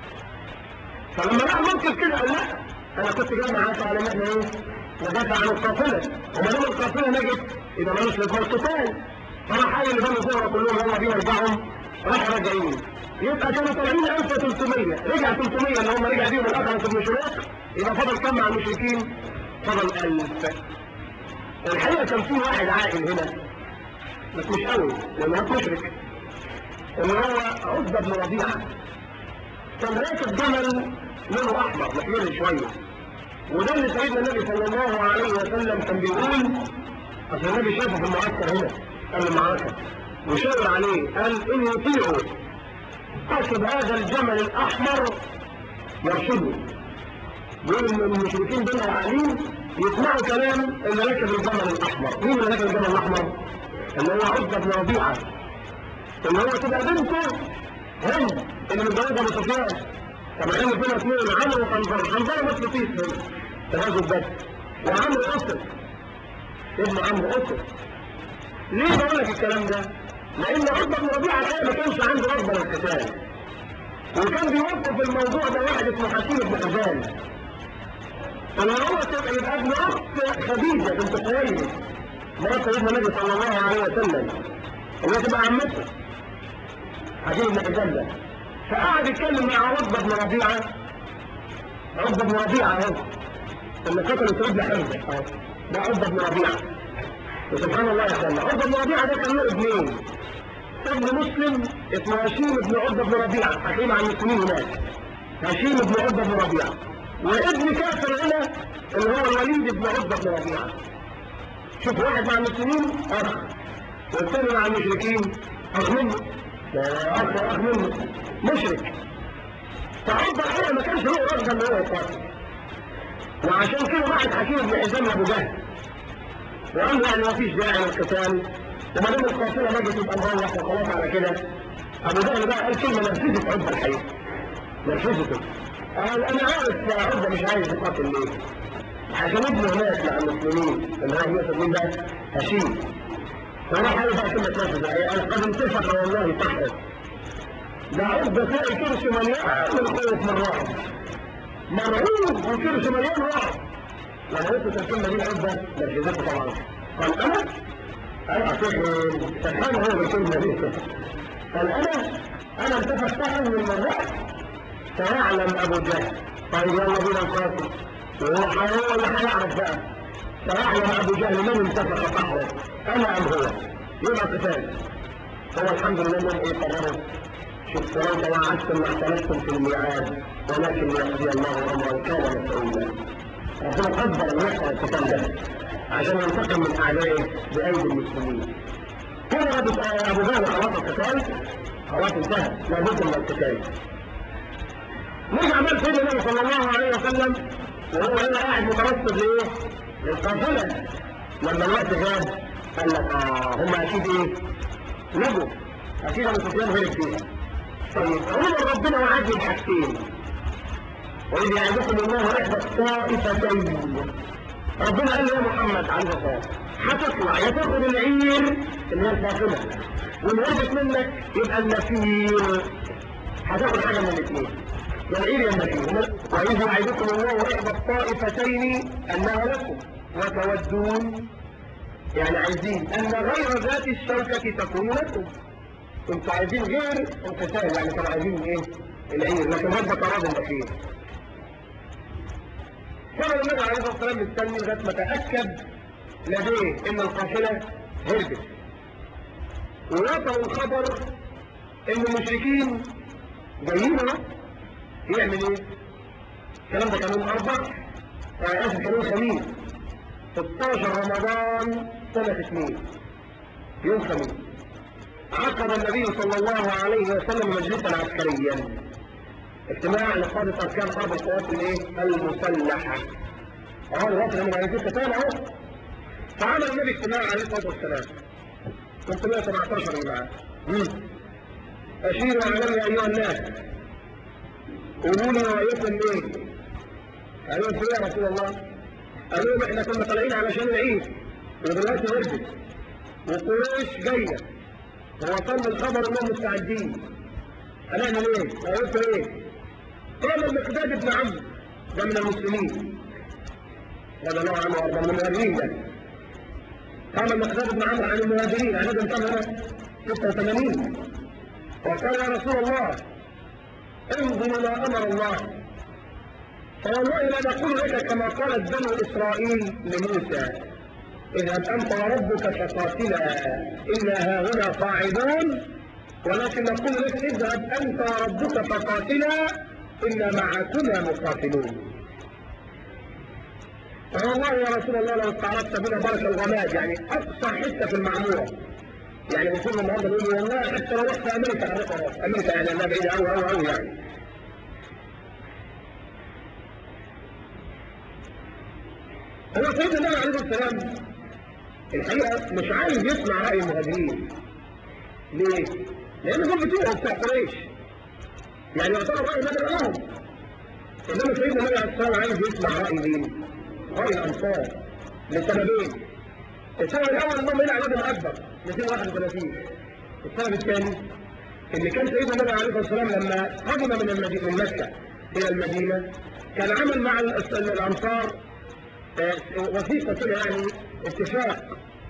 فلما راح مركز كده قال لا انا كنت جاي معاك على ان احنا ايه ندافع عن القافله وما دام القافله نجت يبقى مالوش لازمه القتال فانا حاول اللي بني الزهره كلهم يلا بينا ارجعهم راحوا راجعين يبقى كانوا طالعين 1300 رجع 300 اللي هم رجع بيهم الاخرس ابن شريق يبقى فضل كم مع المشركين؟ فضل 1000 الحقيقه كان في واحد عاقل هنا بس مش قوي لانه هو مشرك اللي هو عزة بن ربيعه كان راكب جمل لونه احمر محمر شويه وده اللي سيدنا النبي صلى الله عليه وسلم كان بيقول اصل النبي شافه في المعسكر هنا قبل المعركه وشاور عليه قال ان يطيعوا قصد هذا الجمل الاحمر يرشدوا بيقول ان المشركين دول عاقلين يسمعوا كلام اللي راكب الجمل الاحمر مين اللي راكب الجمل الاحمر اللي هو عزة بن ربيعه اللي هو تبقى بنته هم اللي متجوزها ابو سفيان طب كانوا فينا اثنين عمرو وحنظله حنظله مات لطيف هنا تغازل بس وعمرو اسد ابن عمرو اسد ليه بقول لك الكلام ده؟ لان عزة بن ربيعه الحقيقه ما كانش عنده رغبه للقتال وكان بيوقف الموضوع ده واحد اسمه حكيم بن حزام ان هو تبقى يبقى ابن اخت خديجه بنت خويلد مرات سيدنا النبي صلى الله عليه وسلم اللي تبقى عمته حكيم بن حزام ده فقعد يتكلم مع عقبه بن ربيعه عقبه بن ربيعه اهو اللي قتل سيدنا حمزه اهو ده عقبه بن ربيعه وسبحان الله يا اخوانا عقبه بن ربيعه ده كان له ابنين ابن مسلم اسمه هشيم بن عقبه بن ربيعه حكيم عن المسلمين هناك هشيم بن عقبه بن ربيعه وابن كافر هنا اللي هو الوليد بن عقبه بن ربيعه شوف واحد مع المسلمين اخ والثاني مع المشركين اخ منه اخ اخ منه مشرك فعقبه الحقيقه ما كانش له رغبه ان هو يقاتل وعشان كده بعت حكيم بن حزام لابو جهل وقال له يعني ما فيش داعي للقتال وما دام القافله نجت يبقى نروح وخلاص على كده ابو جهل بقى قال كلمه نرفزت عقبه الحقيقه نرفزته قال انا عارف يا عقبه مش عايز يقاتل ليه عشان ابنه هناك مع المسلمين اللي هو يوسف مين بقى هشيم فراح قال بقى كلمه نرفزه قال قد انتفخ والله تحت ده عقبه تلاقي كرش مليان من خوف من رعب مرعوب وكرش مليان رعب لما قلت الكلمه دي عقبه نرفزته طبعا قال انا انا اعتقد سبحان هو بالكلمه دي قال انا انا انتفخت من الرعب فيعلم ابو جهل طيب يلا بينا نقاتل وهو هو اللي هيعرف بقى سيعلم ابو جهل من انتفق قهره انا ام هو يبقى قتال هو الحمد لله انهم ايه قرروا شوف ولو تواعدتم ما اختلفتم في الميعاد ولكن يقضي الله امرا كان مفعولا ربنا قدر ان يحصل القتال ده عشان ينتقم من اعدائه بايدي المسلمين كده ابو جهل خلاص القتال خلاص انتهى لابد من القتال نرجع بقى سيدنا النبي صلى الله عليه وسلم وهو هنا قاعد مترصد لايه؟ للقافله لما الوقت غاب قال لك اه هم اكيد ايه؟ نجوا اكيد ابو سفيان هرب فيها طيب عمر ربنا وعدني بحاجتين وإذ يعدكم الله إحدى الطائفتين ربنا قال يا محمد عليه الصلاة هتطلع يا تاخد العير اللي هي الفاطمة والهربت منك يبقى النفير هتاخد حاجة من الاثنين يا العير يا النفير وإذ يعدكم الله إحدى الطائفتين أنها لكم وتودون يعني عايزين أن غير ذات الشوكة تكون لكم انتوا عايزين غير انقسام يعني كانوا عايزين ايه العير لكن ربك اراد النفير كان النبي عليه الصلاه والسلام مستني لغايه ما تاكد لديه ان القافله هربت ووصلوا الخبر ان المشركين جايين اهو يعمل ايه؟ الكلام ده كان يوم اربع اسف كان يوم خميس 16 رمضان سنه اثنين يوم خميس عقد النبي صلى الله عليه وسلم مجلسا عسكريا اجتماع لقادة اركان حرب القوات الايه؟ المسلحة. اه الوقت من عايزين قتال اهو. فعمل النبي اجتماع عليه الصلاة والسلام. 317 اللي معاه. أشيروا علي أيها الناس. قولوا لي رأيكم ايه؟ قالوا لهم يا رسول الله؟ قالوا لهم احنا كنا طالعين علشان العيد ودلوقتي هربت وقريش جايه ووصلنا الخبر انهم مستعدين هنعمل ايه؟ هيقول ايه؟ قال المقداد بن عمرو ده من المسلمين رضي الله عنه وارضاه من المهاجرين ده قال المقداد بن عمرو عن المهاجرين عددهم كم هنا؟ 86 وقال يا رسول الله انظر ما امر الله فوالله لا نقول لك كما قالت بنو اسرائيل لموسى اذهب انت وربك فقاتلا انا هاهنا قاعدون ولكن نقول لك اذهب انت وربك فقاتلا انا معكما مقاتلون فوالله يا رسول الله لو استعرضت بنا بركه الغماد يعني اقصى حته في المعموره يعني وصلنا النهارده نقول والله حتى لو رحت امريكا حرقها امريكا يعني انها بعيده قوي قوي قوي يعني هو سيدنا النبي عليه السلام الحقيقه مش عايز يسمع راي المهاجرين ليه؟ لان دول بتوعه بتاع قريش يعني يعتبر راي النبي لهم انما سيدنا النبي عليه السلام عايز يسمع راي مين؟ راي الانصار لسببين السبب الاول انهم هنا عددهم اكبر 231 السبب الثاني ان كان سيدنا النبي عليه الصلاه والسلام لما قدم من المدينه من مكه الى المدينه كان عمل مع الانصار وثيقه كده يعني اتفاق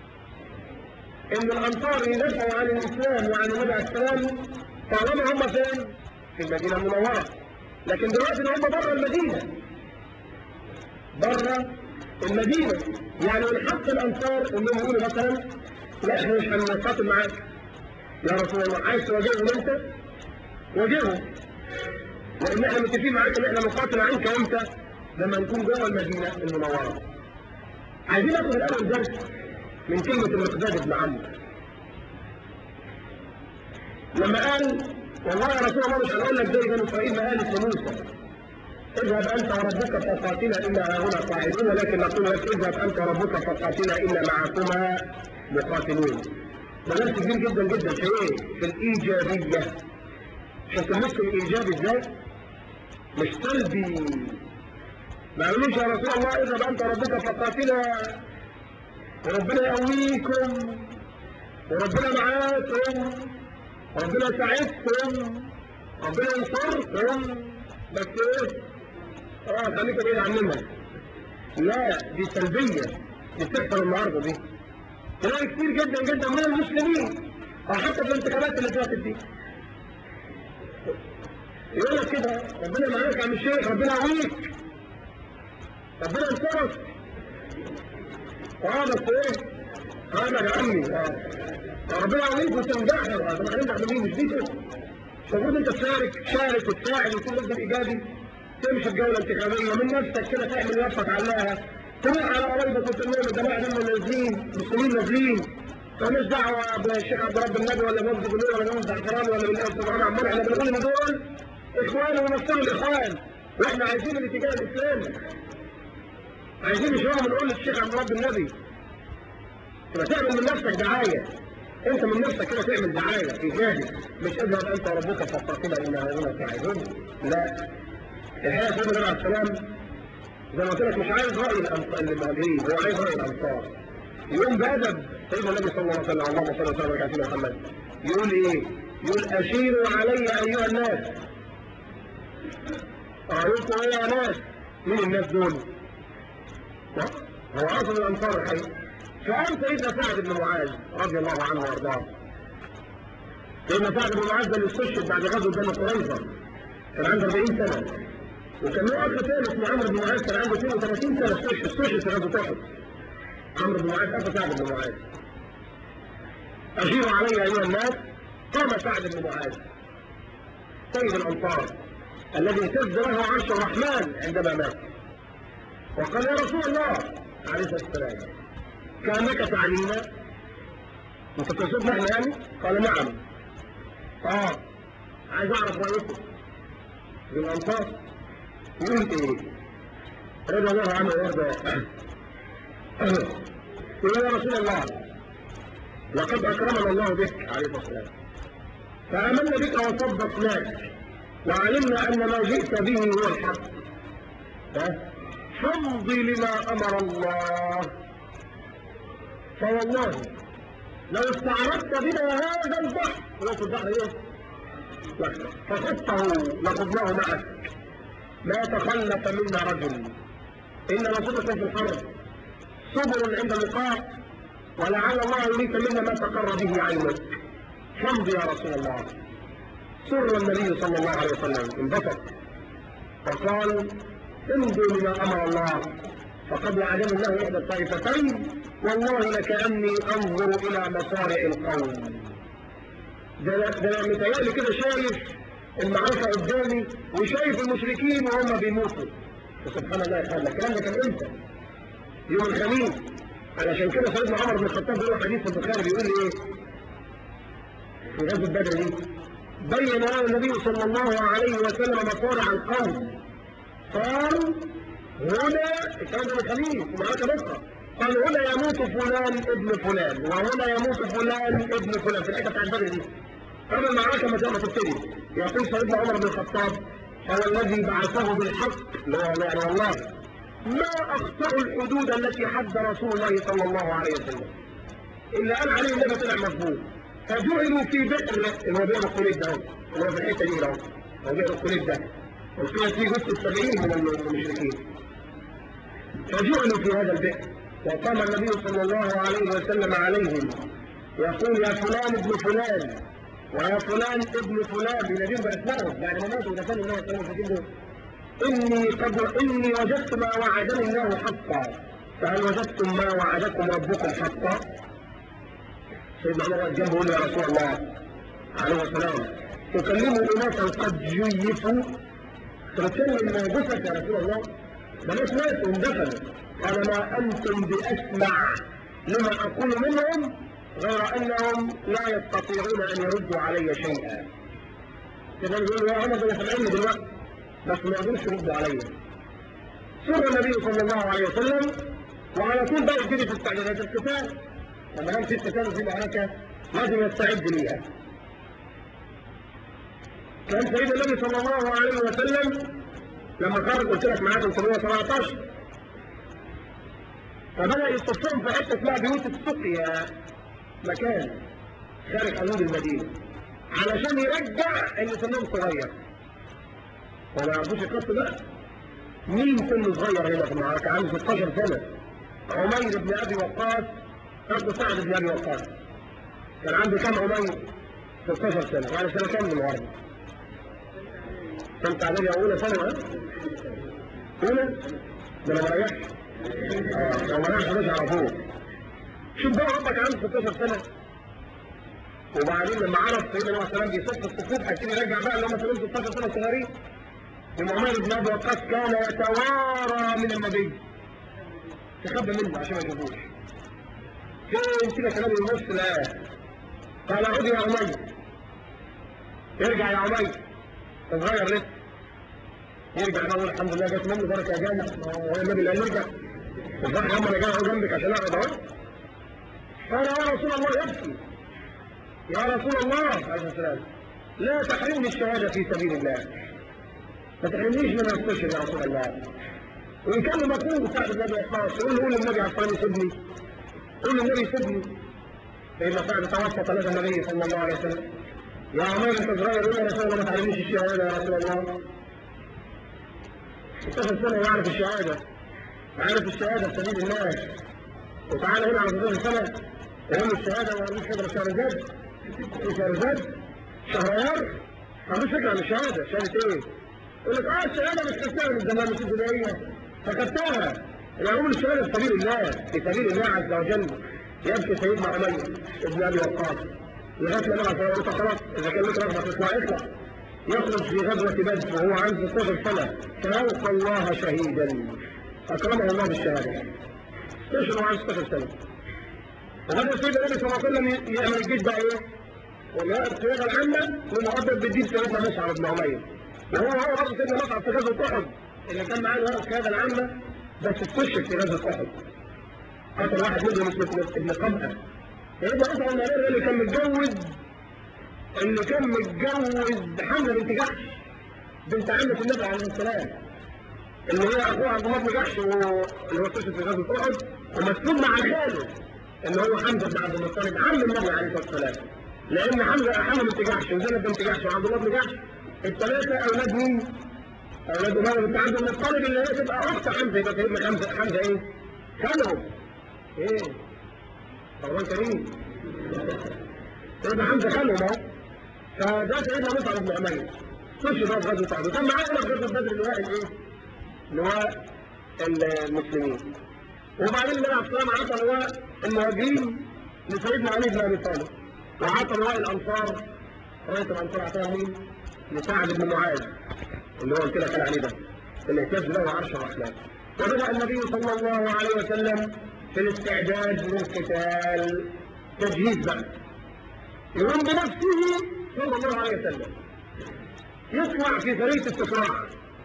ان الانصار يدافعوا عن الاسلام وعن النبي عليه السلام طالما هم فين؟ في المدينه المنوره لكن دلوقتي هم بره المدينه بره المدينه يعني من حق الانصار انهم يقولوا مثلا لا احنا مش هنقاتل معاك يا رسول الله عايز تواجههم انت واجههم لان احنا متفقين معاك ان احنا نقاتل عنك امتى؟ لما نكون جوه المدينه المنوره عايزين ناخد الاول درس من كلمه المقداد بن عمرو لما قال والله يا رسول الله مش هنقول لك زي بني اسرائيل ما قالت لموسى اذهب انت وربك فقاتلا انا هنا قاعدون ولكن نقول لك اذهب انت وربك فقاتلا انا معكما مقاتلون ده درس كبير جدا جدا في ايه؟ في الايجابيه شفت المسلم ايجابي ازاي؟ مش سلبي ما قالوش يا رسول الله اذهب انت وربك فقاتلا وربنا يقويكم وربنا معاكم وربنا يساعدكم ربنا ينصركم بس ايه؟ اه خليك بعيد عننا لا دي سلبيه دي بتحصل النهارده دي تلاقي كتير جدا جدا من المسلمين او حتى في الانتخابات اللي فاتت دي يقول لك كده ربنا معاك يا عم الشيخ ربنا يقويك ربنا ينصرك اه بس ايه هذا يا عمي اه ربنا يعلمك وتنجحها طب هننجح منين مش دي كده مش المفروض انت تشارك شارك وتساعد ويكون ضد ايجابي تمشي الجوله الانتخابيه من نفسك كده تعمل لفه تعلقها تروح على قرايبك وتقول لهم الجماعه دول نازلين مسلمين نازلين مالناش دعوه بالشيخ عبد رب النبي ولا بوزع بالنور ولا بوزع زعفران ولا بالسبحان عمار احنا بنقول ان دول اخوان ويمثلوا الاخوان واحنا عايزين الاتجاه الاسلامي عايزين مش هو بنقول للشيخ عبد رب النبي تبقى تعمل من نفسك دعايه انت من نفسك كده تعمل دعايه ايجابي مش اذهب انت وربك فقاتلا ان هؤلاء قاعدون لا الحقيقه سيدنا النبي عليه السلام زي ما قلت لك مش عايز راي المهاجرين هو عايز راي الانصار يقوم بادب سيدنا النبي صلى الله عليه وسلم اللهم صل وسلم على سيدنا محمد يقول ايه؟ يقول اشيروا علي ايها الناس اعرفوا ايه يا ناس مين الناس دول؟ هو اصل الانصار الحقيقه فقام سيدنا سعد بن معاذ رضي الله عنه وارضاه سيدنا سعد بن معاذ ده اللي استشهد بعد غزوه بني قريظه كان عنده 40 سنه وكان له اخ ثالث اسمه عمرو بن معاذ كان عنده 32 سنه استشهد استشهد في غزوه احد عمرو بن معاذ اخو سعد بن معاذ اشيروا علي ايها الناس قام سعد بن معاذ سيد الانصار الذي اهتز له عرش الرحمن عندما مات وقال يا رسول الله عليه الصلاه والسلام كانك تعلمنا انت تقصدنا احنا يعني؟ قال نعم اه عايز اعرف رايكم بالانصار يقول ايه؟ رضي الله عنه وارضاه يقول يا رسول الله لقد اكرمنا الله بك عليه الصلاه والسلام فامنا بك وصدقناك وعلمنا ان ما جئت به هو الحق فامضي لما امر الله فوالله لو استعرضت بنا هذا البحر هو البحر ايه؟ فخذته لخذناه معك ما تخلف منا رجل إن رسولكم في الحرب صبر عند اللقاء ولعل الله يريك منا ما تقر به عينك فامضي يا رسول الله سر النبي صلى الله عليه وسلم انبسط فقال امضوا لما امر الله فقد وعدني الله احدى الطائفتين والله لكاني انظر الى مصارع القوم ده ده متهيألي كده شايف المعركه قدامي وشايف المشركين وهم بيموتوا سبحان الله يا الكلام ده كان امتى؟ يوم الخميس علشان كده سيدنا عمر بن الخطاب بيقول حديث البخاري بيقول ايه؟ في غزوه بدر دي بين لنا النبي صلى الله عليه وسلم مصارع القوم قال هنا الكلام ده الخميس ومعركه بكره قال هنا يموت فلان ابن فلان وهنا يموت فلان ابن فلان في الحته بتاعت بدر دي قبل المعركه ما تبتدي يقول سيدنا عمر بن الخطاب هو الذي بعثه بالحق اللي هو يعني والله ما اخطأوا الحدود التي حد رسول الله صلى الله عليه وسلم الا قال عليه النبي طلع مظبوط فجعلوا في بئر اللي هو بئر الخليد ده اللي هو في الحته دي اهو هو بئر الخليد ده وفيها في جزء السبعين من المشركين فجعلوا في هذا البئر وقام النبي صلى الله عليه وسلم عليهم يقول يا فلان ابن فلان ويا فلان ابن فلان بنبيهم بأسمائهم بعد ما ماتوا ودفنوا الله صلى الله عليه وسلم إني قد إني وجدت ما وعدني الله حقا فهل وجدتم ما وعدكم ربكم حقا؟ سيدنا عمر قال جنبه يقول يا رسول الله عليه السلام تكلموا اناسا قد جيفوا تتكلم جثث يا رسول الله بلاش ناس اندفنوا قال ما انتم باسمع لما اقول منهم غير انهم لا يستطيعون ان يردوا علي شيئا كده يقول يا عمر ده سامعني دلوقتي بس ما يقدرش يردوا عليا سر النبي صلى الله عليه وسلم وعلى طول بقى يبتدي في استعدادات القتال لما كان في قتال وفي معركه لازم يستعد ليها كان سيدنا النبي صلى الله عليه وسلم لما خرج قلت لك معاه 317 فبدا يصفهم في حته اسمها بيوت السقيا مكان خارج حدود المدينه علشان يرجع اللي سنهم صغير وما يعرفوش القصه بقى مين سنه صغير هنا في المعركه عنده 16 سنه عمير بن ابي وقاص اخو سعد بن ابي وقاص كان عنده كم عمير 16 سنه يعني سنه كام النهارده كم تعليم اولى سنه ها اولى ده انا ما ريحش اه لو ما ريحش مش هعرفوه شوف بقى ربك عنده 16 سنه وبعدين لما عرف سيدنا النبي صلى الله عليه وسلم بيصف الصفوف هيبتدي يرجع بقى اللي هم 16 سنه صغيرين ومعمر بن ابي وقاص كان يتوارى من النبي تخبى منه عشان ما يشوفوش فين كده كلام النص لا قال عد يا عمي ارجع يا عمي صغير لسه يرجع بقى يقول الحمد لله جت مني بركه يا جامع هو النبي اللي قال نرجع الظاهر يا عم انا جاي اهو جنبك عشان اقعد اهو قال يا رسول الله يبكي يا رسول الله عليه السلام لا تحرمني الشهاده في سبيل الله ما تحرمنيش من الطشر يا رسول الله وإن كان مفهوم سعد بن أبي وقاص يقول له قول للنبي عليه الصلاة والسلام يسيبني قول للنبي يسيبني فإن سعد توسط لدى النبي صلى الله عليه وسلم يا عمير أنت صغير قول يا رسول الله ما تعلمنيش الشهادة يا رسول الله 16 سنة يعرف الشهادة عارف الشهادة في سبيل الله وتعالى هنا على 16 سنة يقول الشهادة ما عندوش فكرة شهر زاد شهر زاد شهريار ما عندوش فكرة عن الشهادة شهادة إيه؟ يقول لك اه الشهاده مش خدتها من زمان مش ابتدائيه فخدتها العلوم الشهاده في سبيل الله في سبيل الله عز وجل يبكي سيدنا عمير ابن ابي وقاص لغايه ما نبع صلى الله خلاص اذا كان لك رغبه تطلع اطلع يخرج في غزوه بدر وهو عنده 16 سنه فيلقى الله شهيدا اكرمه الله بالشهاده استشهد وعنده 16 سنه وبدا سيدنا النبي صلى الله عليه وسلم يعمل الجيش بقى ايه؟ والقياده العامه ومؤدب بالدين سيدنا مصعب بن عمير وهو هو برضه سيدنا مصعب في غزوه احد اللي كان معاه ورق القياده العامه بس استشهد في غزوه احد قتل واحد منهم اسمه ابن قمأة سيدنا مصعب بن عمير اللي كان متجوز اللي كان متجوز حمزه بنت جحش بنت عمة النبي عليه السلام اللي هي اخوها عبد الله بن جحش اللي هو استشهد في غزوه احد ومسلوب مع خاله اللي هو حمزه بن عبد المطلب عم النبي عليه الصلاه والسلام لان حمزه حمزه بنت جحش وزينب بنت جحش وعبد الله بن جحش الثلاثة أولاد مين؟ أولاد أمامة بنت عبد المطلب اللي هي تبقى أخت حمزة يبقى سيدنا حمزة حمزة إيه؟ خالهم إيه؟ طبعا كريم سيدنا حمزة خالهم أهو فده سيدنا مصعب بن عمير خش بقى في غزوة أحد وكان معاه هنا في غزوة بدر لواء الإيه؟ لواء المسلمين وبعدين النبي عليه الصلاة والسلام عطى لواء المهاجرين لسيدنا علي بن أبي طالب وعطى لواء الأنصار رئيس الأنصار عطاها مين؟ لسعد بن معاذ اللي هو قلت لك انا عليه ده اللي اهتز له عرش الرحمن وبدا النبي صلى الله عليه وسلم في الاستعداد للقتال تجهيز بقى يقوم بنفسه صلى الله عليه وسلم يطلع في سريه استطلاع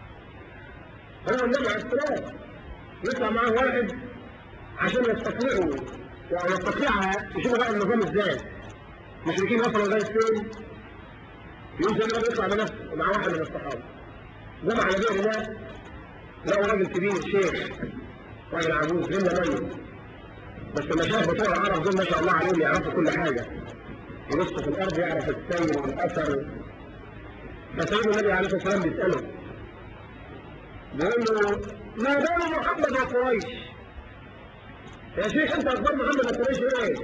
هو النبي عليه السلام يطلع معاه واحد عشان يستطيعوا يعني يستطيع يشوفوا بقى النظام ازاي المشركين وصلوا لغايه فين يوم سيدنا يطلع بنفسه ومع واحد من الصحابه جم على بئر الله لقوا راجل كبير شيخ راجل عجوز لنا ميت بس لما شاف بتوع العرب دول ما شاء الله عليهم يعرفوا كل حاجه يبص في الارض يعرف السير والاثر فسيدنا النبي عليه الصلاه والسلام بيساله بيقول له ما بال محمد وقريش يا شيخ انت اخبار محمد وقريش ايه؟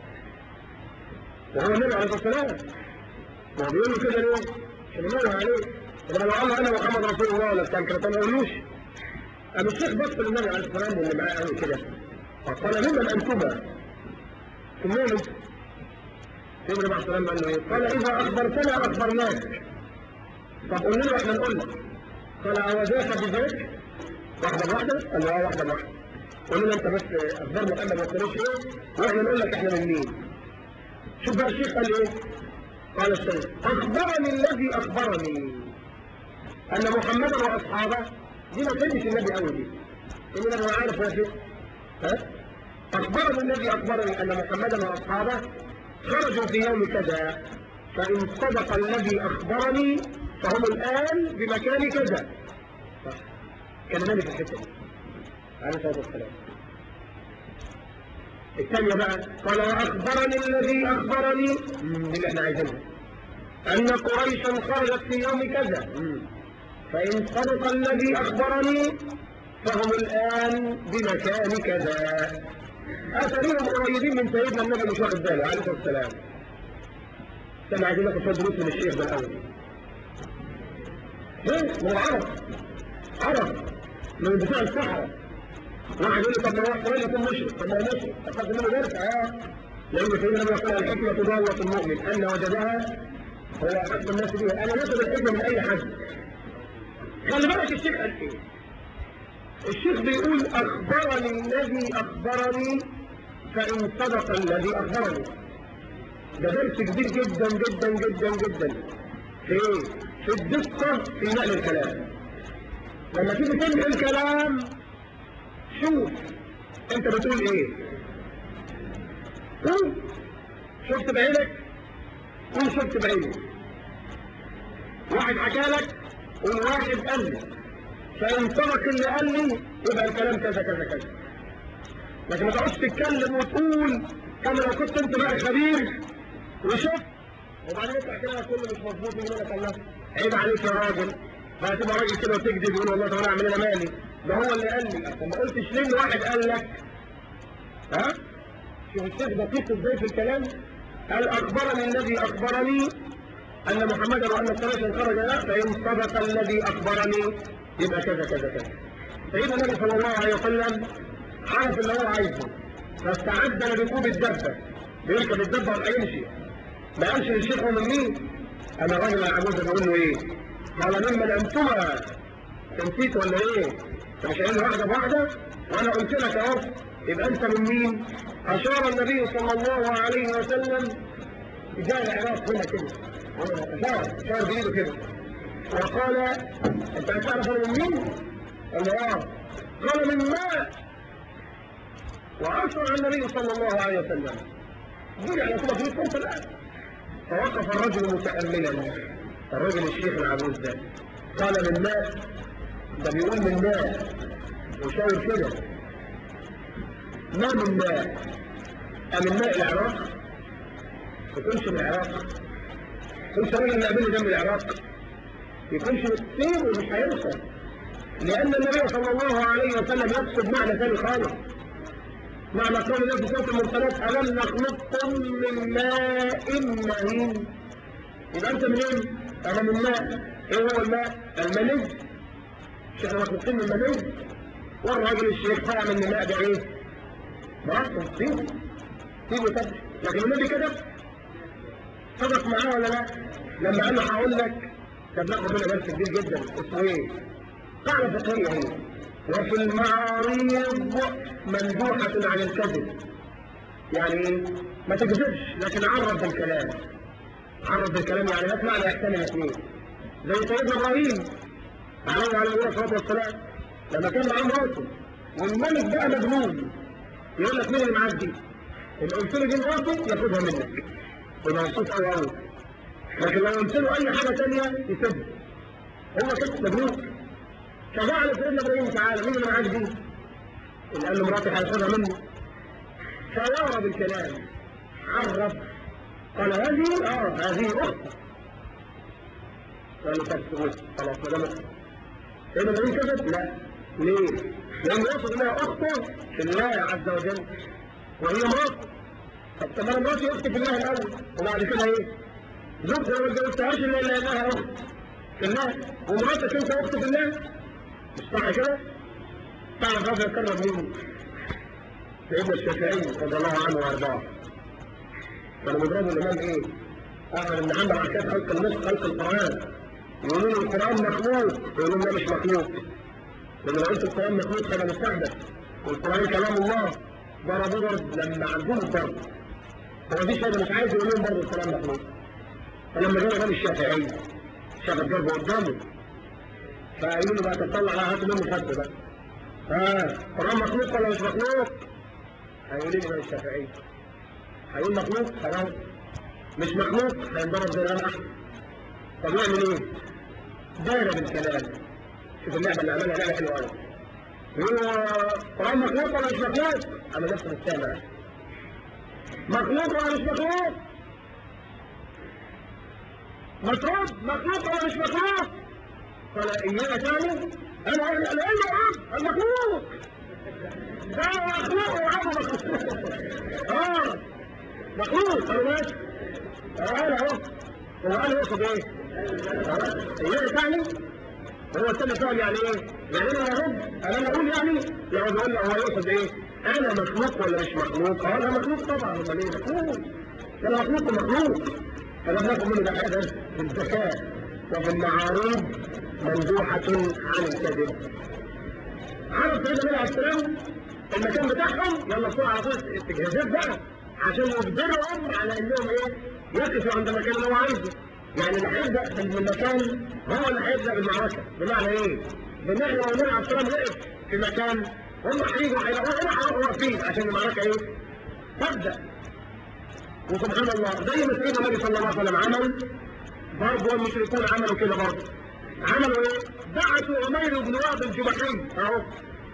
وهو النبي عليه الصلاه والسلام ما بيقول له كده ليه؟ عشان ينوه عليه طب لو قال له انا محمد رسول الله ولا بتاع كده ما يقولوش قام الشيخ بص للنبي عليه الصلاه والسلام واللي معاه قال كده فقال ممن انتما؟ منين انت؟ النبي عليه الصلاه والسلام قال له ايه؟ قال اذا اخبرتنا اخبرناك طب قول لنا واحنا نقول لك قال اوذاك بذلك؟ واحده بواحده؟ قال له اه واحده بواحده قول لنا انت بس اخبار محمد ما تقولش ايه واحنا نقول لك احنا من مين؟ شوف بقى الشيخ قال ايه؟ قال الشيخ اخبرني الذي اخبرني ان محمدا واصحابه دي ما كانش النبي قوي دي ان انا عارف هو فين ها اخبرني الذي اخبرني ان محمدا واصحابه خرجوا في يوم كذا فان صدق الذي اخبرني فهم الان بمكان كذا صح كان النبي في الحته دي عليه الصلاه والسلام الثانية بقى قال وأخبرني الذي أخبرني دي اللي احنا عايزينها أن قريشا خرجت في يوم كذا فإن صدق الذي أخبرني فهم الآن بمكان كذا أثرهم قريبين من سيدنا النبي مش واخد باله عليه الصلاة والسلام كان عايزين ناخد شوية دروس من الشيخ ده الأول ليه؟ من العرب عرب من بتوع الصحراء واحد يقول لي طب ما هو احتمال يكون مشرك طب ما هو مشرك تاخد منه درس اه لان سيدنا النبي قال الحكمه ضاله المؤمن ان وجدها هو احب الناس بها انا ناخد الحكمه من اي حد خلي بالك الشيخ قال ايه الشيخ بيقول اخبرني الذي اخبرني فان صدق الذي اخبرني ده درس كبير جدا جدا جدا جدا في ايه؟ في الدقة في نقل الكلام لما تيجي تنقل الكلام شوف انت بتقول ايه قول شفت بعينك قول شفت بعينك واحد حكى لك قول واحد قال لي فان صدق اللي قال لي يبقى الكلام كذا كذا كذا لكن ما تقعدش تتكلم وتقول كما لو كنت انت بقى خبير وشفت وبعدين يطلع كلامك كله مش مظبوط يقول لك الله عيب عليك يا راجل فهتبقى راجل كده وتكذب يقول والله طب انا اعمل انا مالي ده هو اللي قال لي طب ما قلتش ليه ان واحد قال لك ها شوف الشيخ دقيق ازاي في الكلام قال اخبرني الذي اخبرني ان محمدا وان الصلاه خرج له فان صدق الذي اخبرني يبقى كذا كذا كذا سيدنا النبي صلى الله عليه وسلم عرف اللي هو عايزه فاستعد لركوب الدبه بيركب الدبه وهيمشي ما قالش للشيخ هو من مين انا الراجل العجوز بيقول له ايه قال ممن انتما نسيت ولا ايه انت مش قايل واحده بواحده وانا قلت لك اهو يبقى انت من مين اشار النبي صلى الله عليه وسلم جاء العراق هنا كده اشار اشار بايده كده وقال انت هتعرف انا من مين قال له اه قال من ماء واشر النبي صلى الله عليه وسلم رجع على طول في الصوت الان فوقف الرجل متاملا الرجل الشيخ العجوز ده قال من ماء ده بيقول من ماء وشاور كده ما من ماء أمن ماء العراق يكونش من العراق يكونش الراجل اللي قابله ده من العراق يكونش سيبه مش هيوصل لأن النبي صلى الله عليه وسلم يقصد معنى ثاني خالص معنى قول الله في سورة المرسلات ألم نخلقكم من ماء مهين يبقى أنت منين؟ أنا من ماء إيه هو الماء؟ المني مش احنا مخلوقين من المني والراجل الشيخ طلع من الماء ده إيه؟ براحته سيبه سيبه تبش لكن النبي كده صدق معاه ولا لا؟ لما قال له هقول لك ده بناخد منها درس كبير جدا اسمه ايه؟ قاعدة فقهية هي وفي المعاريض مندوحة عن الكذب يعني ايه؟ ما تكذبش لكن عرف بالكلام عرف بالكلام يعني هات معنى يحتمل اثنين زي سيدنا ابراهيم عليه عليه الصلاه والسلام لما كان معاه مراته والملك بقى مجنون يقول لك مين اللي معاك دي؟ اللي قلت له دي مراته ياخدها منك يبقى مبسوط قوي قوي لكن لو قلت له اي حاجه ثانيه يسيبها هو كده مجنون فجعل سيدنا ابراهيم تعالى مين اللي معاك دي؟ اللي قال له مراتي هياخدها مني فوار بالكلام عرف قال هذه اه هذه اختي قال له طب خلاص خلاص ما دام سيدنا ابراهيم كذب؟ لا ليه؟ لأنه يقصد انها اخته في الله عز وجل وهي مراته طب طب انا مراتي اختي في الله الاول وبعد كده ايه؟ زوجتي ما اتجوزتهاش الا لانها اخت في الله ومراتك انت اخت في الله مش صح كده؟ تعرف هذا يكرر مين؟ سيدنا الشافعي رضي الله عنه وارضاه كانوا بيضربوا الامام ايه؟ احمد بن حنبل على كتاب خلق النص خلق القران يقولوا له القران مخلوق يقولوا له لا مش مخلوق لما لو قلت القران مخلوق فده مستحدث والقران كلام الله ضربوا ضرب لما عندهم الضرب هو دي شيء مش عايز يقول لهم برضه الكلام مخلوق فلما جه الامام الشافعي شاف الضرب قدامه فقالوا له بقى تطلع على هاتوا منه فد بقى ها القران مخلوق ولا مش مخلوق؟ هيقول لي الامام الشافعي هيقول مخلوق خلاص مش مخلوق هينضرب زي الامام احمد طب يعمل ايه؟ دايره بالكلام شوف اللعبه اللي عملها لعبه حلوه قوي يقول القران مخلوق ولا مش مخلوق؟ انا نفس السامع مخلوق ولا مش مخلوق؟ مفروض مخلوق ولا مش مخلوق؟ قال إيانا تاني أنا أنا أنا أنا المخلوق ده مخلوق وعبه مخلوق آه مخلوق قالوا ماشي آه أنا أهو هو قال يقصد إيه؟ إيانا تاني هو الثاني فاهم يعني ايه؟ يعني انا ارد انا اقول يعني يقعد يقول له هو يقصد ايه؟ انا مخلوق ولا مش مخلوق؟ اه انا مخلوق طبعا امال ايه مخلوق؟ انا مخلوق ومخلوق فانا بناخد منه ده حاجه في الذكاء وفي المعارض ممدوحه عن الكذب عرف سيدنا النبي عليه السلام المكان بتاعهم يلا بسرعه على طول استجهازات بقى عشان يجبرهم على انهم ايه يقفوا عند المكان اللي هو عايزه يعني اللي هيبدا من المكان هو اللي هيبدا بالمعركه بمعنى ايه؟ بمعنى لو النبي عليه السلام وقف في مكان هم هيجوا هيلاقوه هنا هيروحوا واقفين عشان المعركه ايه؟ تبدا وسبحان الله زي ما سيدنا النبي صلى الله عليه وسلم عمل برضه المشركون عملوا كده برضه عملوا ايه؟ بعثوا عمير بن وهب الجمحي اهو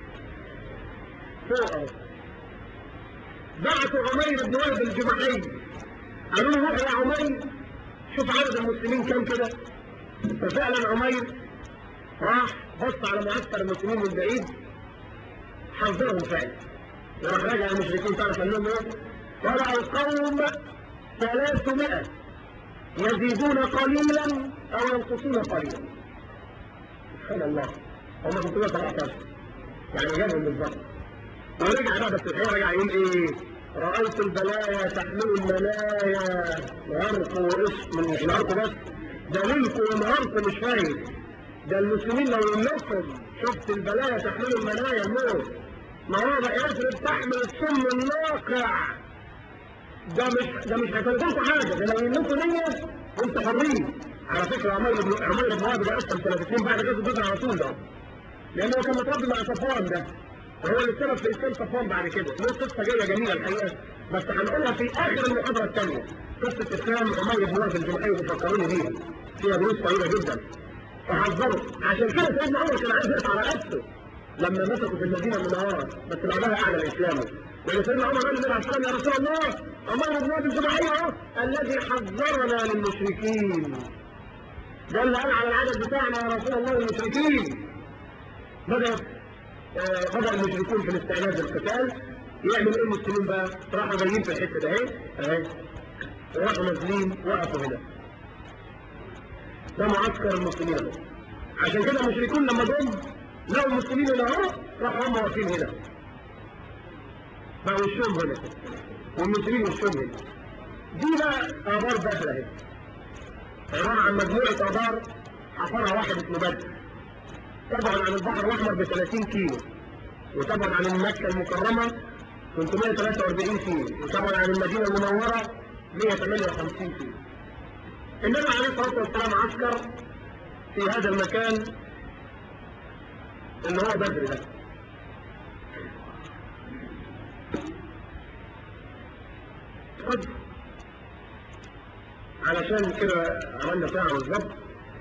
فوق اهو بعثوا عمير بن وهب الجمحي قالوا له روح يا عمير شوف عدد المسلمين كام كده ففعلا عمير راح بص على معسكر المسلمين من بعيد حذرهم فعلا وراح راجع المشركين تعرف قال لهم ايه؟ ورأى القوم 300 يزيدون قليلا او ينقصون قليلا سبحان الله هم 317 يعني جابهم بالظبط ورجع بقى بس الحقيقه رجع يقول ايه؟ رأيت البلايا تحمل المنايا غرق واسم مش الغرق بس ده ليلكم ونهاركم مش فاهم ده المسلمين لو يملكهم شفت البلايا تحمل المنايا الموت مواضع يثرب تحمل السم الناقع ده مش ده مش هيفرقوا حاجه ده لو يملكوا نيه انت حرين على فكره عمير بن عمير بن وهب ده اصلا سنه اثنين بعد غزوه بدر على طول ده لانه كان متربي مع صفوان ده وهو اللي السبب في اسلام صفوان بعد كده له قصه جايه جميله الحقيقه بس هنقولها في اخر المحاضره الثانيه قصه اسلام عمير بن وهب الجمحي بيفكروني بيها فيها دروس طويله جدا فحذروا عشان كده سيدنا عمر كان عايز يقطع على نفسه لما مسكوا في المدينه المنوره بس بعدها اعلن اسلامه لان سيدنا عمر قال للنبي عليه الصلاه والسلام يا رسول الله عمر بن وهب الجمحي اهو الذي حذرنا للمشركين ده اللي قال على العدد بتاعنا يا رسول الله المشركين بدأ آه بدأ المشركون في الاستعداد للقتال يعمل ايه المسلمين بقى؟ راحوا جايين في الحته ده اهي اهي وراحوا نازلين وقفوا هنا ده معسكر المسلمين اهو عشان كده المشركون لما جم لقوا المسلمين هنا اهو راحوا هم واقفين هنا بقوا وشهم هنا والمسلمين وشهم هنا دي بقى ابار بدر اهي عباره عن مجموعه ابار حفرها واحد اسمه بدر تبعد عن البحر الاحمر ب 30 كيلو وتبعد عن مكه المكرمه 343 كيلو وتبعد عن المدينه المنوره 158 كيلو النبي عليه الصلاه والسلام عسكر في هذا المكان اللي هو بدر ده قد علشان كده عملنا ساعه بالظبط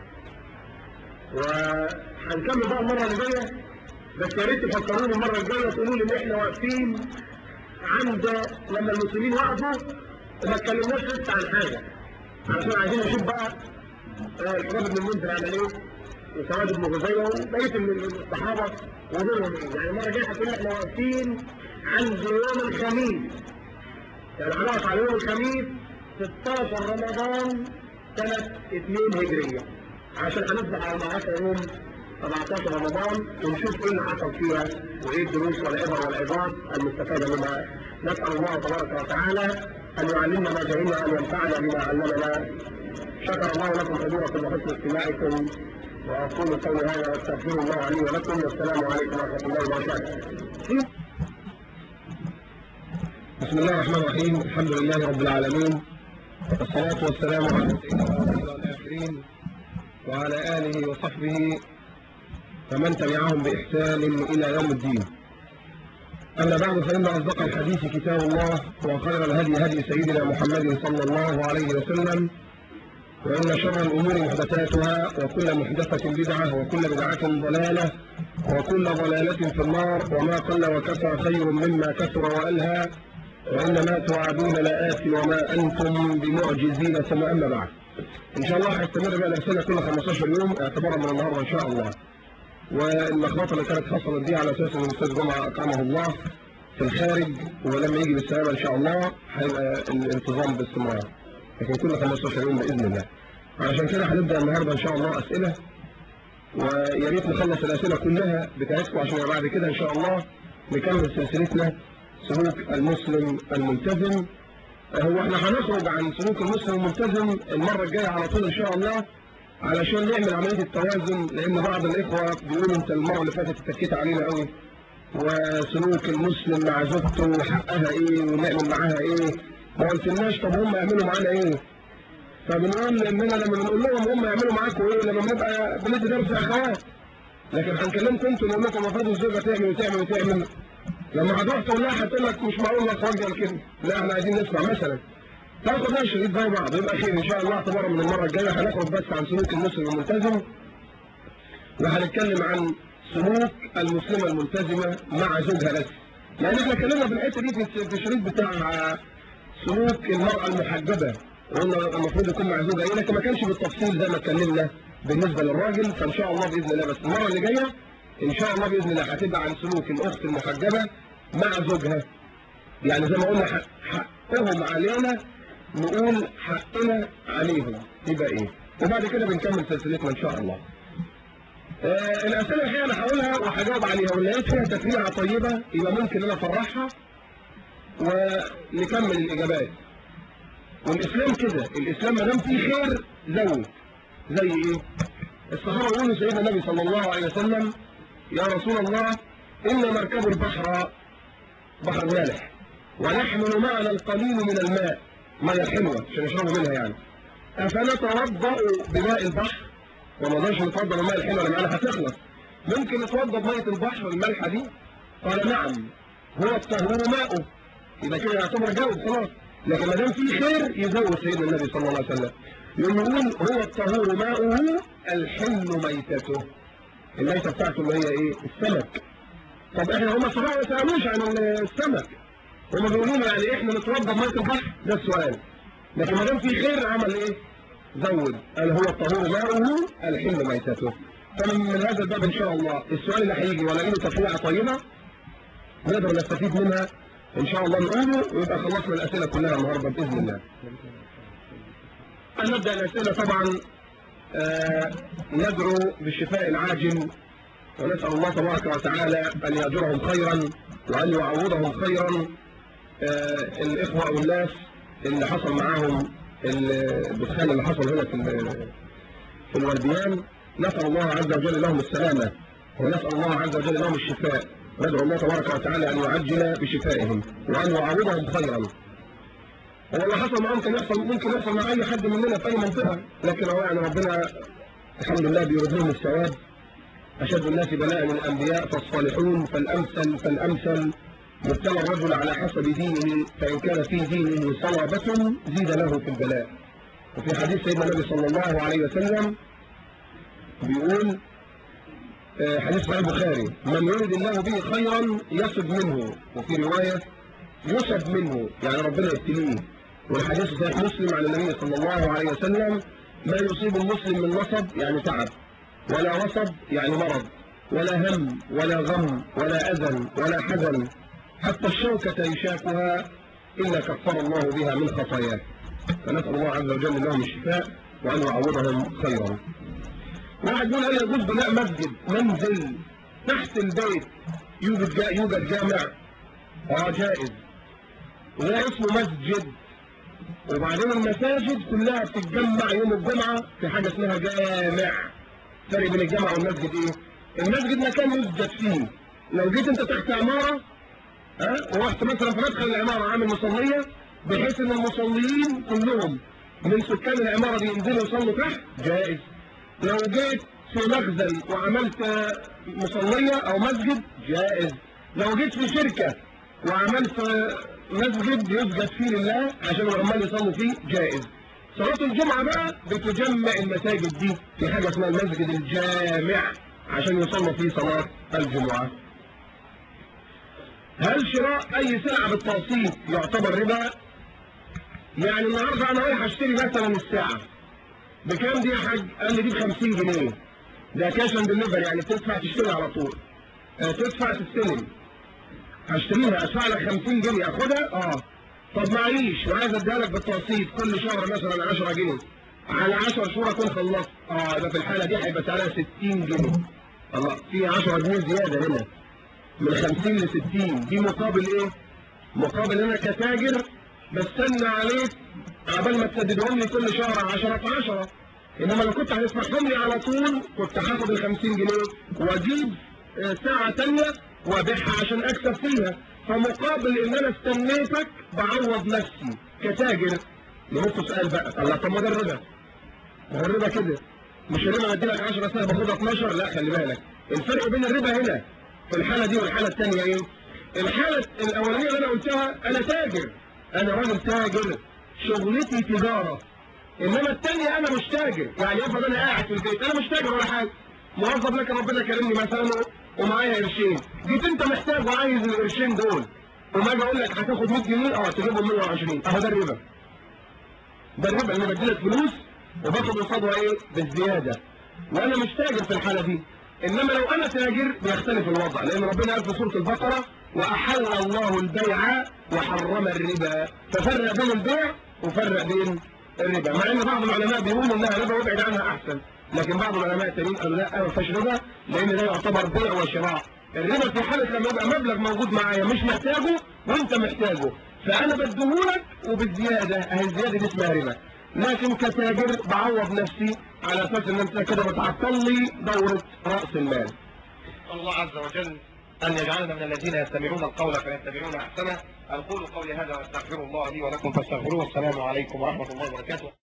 وهنكمل بقى المره اللي جايه بس يا ريت تفكروني المره الجايه تقولوا لي ان احنا واقفين عند لما المسلمين وقفوا وما اتكلمناش لسه عن حاجه عشان عايزين نشوف بقى الحباب بن المنذر عمل ايه وسواد بن غزية وبقيه الصحابه ودورهم ايه يعني المره الجايه هتقول احنا واقفين عند يوم الخميس يعني هنقف على يوم الخميس 16 رمضان سنه 2 هجريه عشان هنصبح على المعركة يوم 17 رمضان ونشوف ايه اللي حصل فيها وايه الدروس والعبر والعظات المستفادة منها نسأل الله تبارك وتعالى أن يعلمنا ما جهلنا وأن ينفعنا بما علمنا شكر الله لكم حضوركم وحسن استماعكم وأقول قولي هذا وأستغفر الله لي ولكم والسلام عليكم ورحمة الله وبركاته. بسم الله الرحمن الرحيم الحمد لله رب العالمين والصلاة والسلام على سيدنا محمد الآخرين وعلى آله وصحبه ومن تبعهم بإحسان إلى يوم الدين أما بعد فإن أصدق الحديث كتاب الله وخير الهدي هدي سيدنا محمد صلى الله عليه وسلم وإن شر الأمور محدثاتها وكل محدثة بدعة وكل بدعة ضلالة وكل ضلالة في النار وما قل وكثر خير مما كثر وألهى وإنما توعدون لآت وما أنتم بمعجزين ثم أما بعد ان شاء الله هيستمر بقى الرساله كل 15 يوم اعتبارا من النهارده ان شاء الله واللخبطه اللي كانت حصلت دي على اساس ان الاستاذ جمعه اكرمه الله في الخارج ولما يجي بالسلامه ان شاء الله هيبقى الانتظام باستمرار لكن كل 15 يوم باذن الله علشان كده هنبدا النهارده ان شاء الله اسئله ويا ريت نخلص الاسئله كلها بتاعتكم عشان بعد كده ان شاء الله نكمل سلسلتنا سلوك المسلم الملتزم هو احنا هنخرج عن سلوك المسلم الملتزم المره الجايه على طول ان شاء الله علشان نعمل عمليه التوازن لان بعض الاخوه بيقولوا انت المره اللي فاتت اتكيت علينا قوي وسلوك المسلم مع زوجته وحقها ايه ونعمل معاها ايه ما قلتلناش طب هم يعملوا معانا ايه فبنقول اننا لما بنقول لهم هم يعملوا معاكم ايه لما بنبقى بندي درس اخوات لكن هنكلمكم انتوا نقول لكم المفروض الزوجه تعمل وتعمل وتعمل لما هتروح تقول لها هتقول لك مش معقول يا اخوان قال كده لا احنا عايزين نسمع مثلا تاخد بقى شريط زي بعض يبقى خير ان شاء الله اعتبارا من المره الجايه هنخرج بس عن سلوك المسلم الملتزم وهنتكلم عن سلوك المسلمه الملتزمه مع زوجها بس يعني احنا اتكلمنا في الحته دي في الشريط بتاع سلوك المراه المحجبه قلنا المفروض يكون مع زوجها ايه لكن ما كانش بالتفصيل زي ما اتكلمنا بالنسبه للراجل فان شاء الله باذن الله بس المره اللي جايه ان شاء الله باذن الله هتبقى عن سلوك الاخت المحجبه مع زوجها يعني زي ما قلنا حقهم علينا نقول حقنا عليهم يبقى ايه وبعد كده بنكمل سلسلتنا ان شاء الله آه الاسئله الحقيقه انا هقولها وهجاوب عليها واللي لقيت فيها تفريعه طيبه يبقى ممكن انا افرحها ونكمل الاجابات والاسلام كده الاسلام ما دام فيه خير زود زي ايه الصحابه يقولوا سيدنا النبي صلى الله عليه وسلم يا رسول الله ان نركب البحر بحر مالح ونحمل معنا القليل من الماء ميه حلوه عشان نشربوا منها يعني افنتوضا بماء البحر وما نقدرش نتوضا بالماء الحلوه اللي معانا هتخلص ممكن نتوضا بميه البحر المالحه دي قال نعم هو الطهور ماؤه يبقى كده يعتبر جاوب خلاص لكن ما دام في خير يزود سيدنا النبي صلى الله عليه وسلم يقول هو الطهور ماؤه الحل ميتته الميته بتاعته اللي هي ايه السمك طب احنا هم الصحابه ما سالوش عن السمك هم بيقولوا يعني احنا نتوضا بميه البحر ده السؤال لكن ما دام في خير عمل ايه زود قال هو الطهور ماؤه الحل ميتته فمن من هذا الباب ان شاء الله السؤال اللي هيجي ولاقي له تفريعه طيبه نقدر نستفيد منها ان شاء الله نقوله ويبقى خلصنا الاسئله كلها النهارده باذن الله نبدا الاسئله طبعا آه ندعو بالشفاء العاجل ونسال الله تبارك وتعالى ان ياجرهم خيرا وان يعوضهم خيرا آه الاخوه والناس اللي حصل معاهم الدخان اللي حصل هنا في في الورديان نسال الله عز وجل لهم السلامه ونسال الله عز وجل لهم الشفاء ندعو الله تبارك وتعالى ان يعجل بشفائهم وان يعوضهم خيرا هو اللي حصل معاهم كان يحصل ممكن يحصل مع اي حد مننا في اي منطقه لكن هو يعني ربنا الحمد لله بيرد لهم الثواب اشد الناس بلاء الانبياء فالصالحون فالامثل فالامثل مبتلى الرجل على حسب دينه فان كان في دينه صلابه زيد له في البلاء وفي حديث سيدنا النبي صلى الله عليه وسلم بيقول حديث صحيح البخاري من يريد الله به خيرا يصب منه وفي روايه يصب منه يعني ربنا يبتليه والحديث صحيح مسلم عن النبي صلى الله عليه وسلم ما يصيب المسلم من نصب يعني تعب ولا وصب يعني مرض ولا هم ولا غم ولا اذى ولا حزن حتى الشوكة يشاكها إلا كفر الله بها من خطاياه فنسأل الله عز وجل لهم الشفاء وأن يعوضهم خيرا واحد يقول هل يجوز بناء مسجد منزل تحت البيت يوجد جا يوجد جامع اه جائز وده اسمه مسجد وبعدين المساجد كلها بتتجمع يوم الجمعة في حاجة اسمها جامع فرق بين الجامع والمسجد ايه المسجد مكان يسجد فيه لو جيت انت تحت عمارة ها ورحت مثلا في مدخل العمارة عامل مصلية بحيث ان المصليين كلهم من سكان العمارة بينزلوا يصلوا تحت جائز لو جيت في مخزن وعملت مصلية او مسجد جائز لو جيت في شركة وعملت مسجد يسجد فيه لله عشان العمال يصلوا فيه جائز صلاة الجمعة بقى بتجمع المساجد دي في حاجة اسمها المسجد الجامع عشان يصلوا فيه صلاة الجمعة هل شراء اي سلعة بالتقسيط يعتبر ربا يعني النهاردة انا رايح اشتري مثلا الساعة بكام دي يا حاج قال لي دي ب 50 جنيه ده كاش اند ديليفري يعني بتدفع تشتري على طول آه تدفع تستلم هشتريها ادفع لك 50 جنيه اخدها اه طب معيش وعايز اديها لك بالتقسيط كل شهر مثلا 10 جنيه على 10 شهور اكون خلصت اه يبقى في الحاله دي هيبقى سعرها 60 جنيه الله في 10 جنيه زياده هنا من 50 ل 60 دي مقابل ايه؟ مقابل انا كتاجر بستنى عليك عبال ما تسددهم لي كل شهر 10 في 10 انما لو كنت هتسمحهم لي على طول كنت هاخد ال 50 جنيه واجيب آه، ساعه ثانيه وابيعها عشان اكسب فيها فمقابل ان انا استنيتك بعوض نفسي كتاجر نحط سؤال بقى الله طب ما ده الربا ما هو الربا كده مش الربا بدي لك 10 سنه باخدها 12 لا خلي بالك الفرق بين الربا هنا في الحاله دي والحاله الثانيه ايه؟ الحاله الاولانيه اللي انا قلتها انا تاجر انا راجل تاجر شغلتي تجاره انما الثانيه انا مش تاجر يعني افرض انا قاعد في البيت انا مش تاجر ولا حاجه موظف لك ربنا كرمني مثلا ومعايا قرشين جيت انت محتاج وعايز القرشين دول وما اجي اقول لك هتاخد 100 جنيه اه تجيبهم 120 اهو ده الربا ده الربا اللي بديلك فلوس وباخد قصادها ايه بالزياده وانا مش تاجر في الحاله دي انما لو انا تاجر بيختلف الوضع لان ربنا قال في سوره البقره واحل الله البيع وحرم الربا ففرق بين البيع وفرق بين الربا مع ان بعض العلماء بيقولوا انها ربا وابعد عنها احسن لكن بعض العلماء التانيين قالوا لا ما فيهاش ربا لان ده يعتبر بيع وشراء الربا في حاله لما يبقى مبلغ موجود معايا مش محتاجه وانت محتاجه فانا بديهولك وبالزياده اهي الزياده دي اسمها ربا لكن كتاجر بعوض نفسي على اساس ان انت كده بتعطل لي دوره راس المال الله عز وجل أن يجعلنا من الذين يستمعون القول فيتبعون أحسنه أقول قولي هذا وأستغفر الله لي ولكم فاستغفروه والسلام عليكم ورحمة الله وبركاته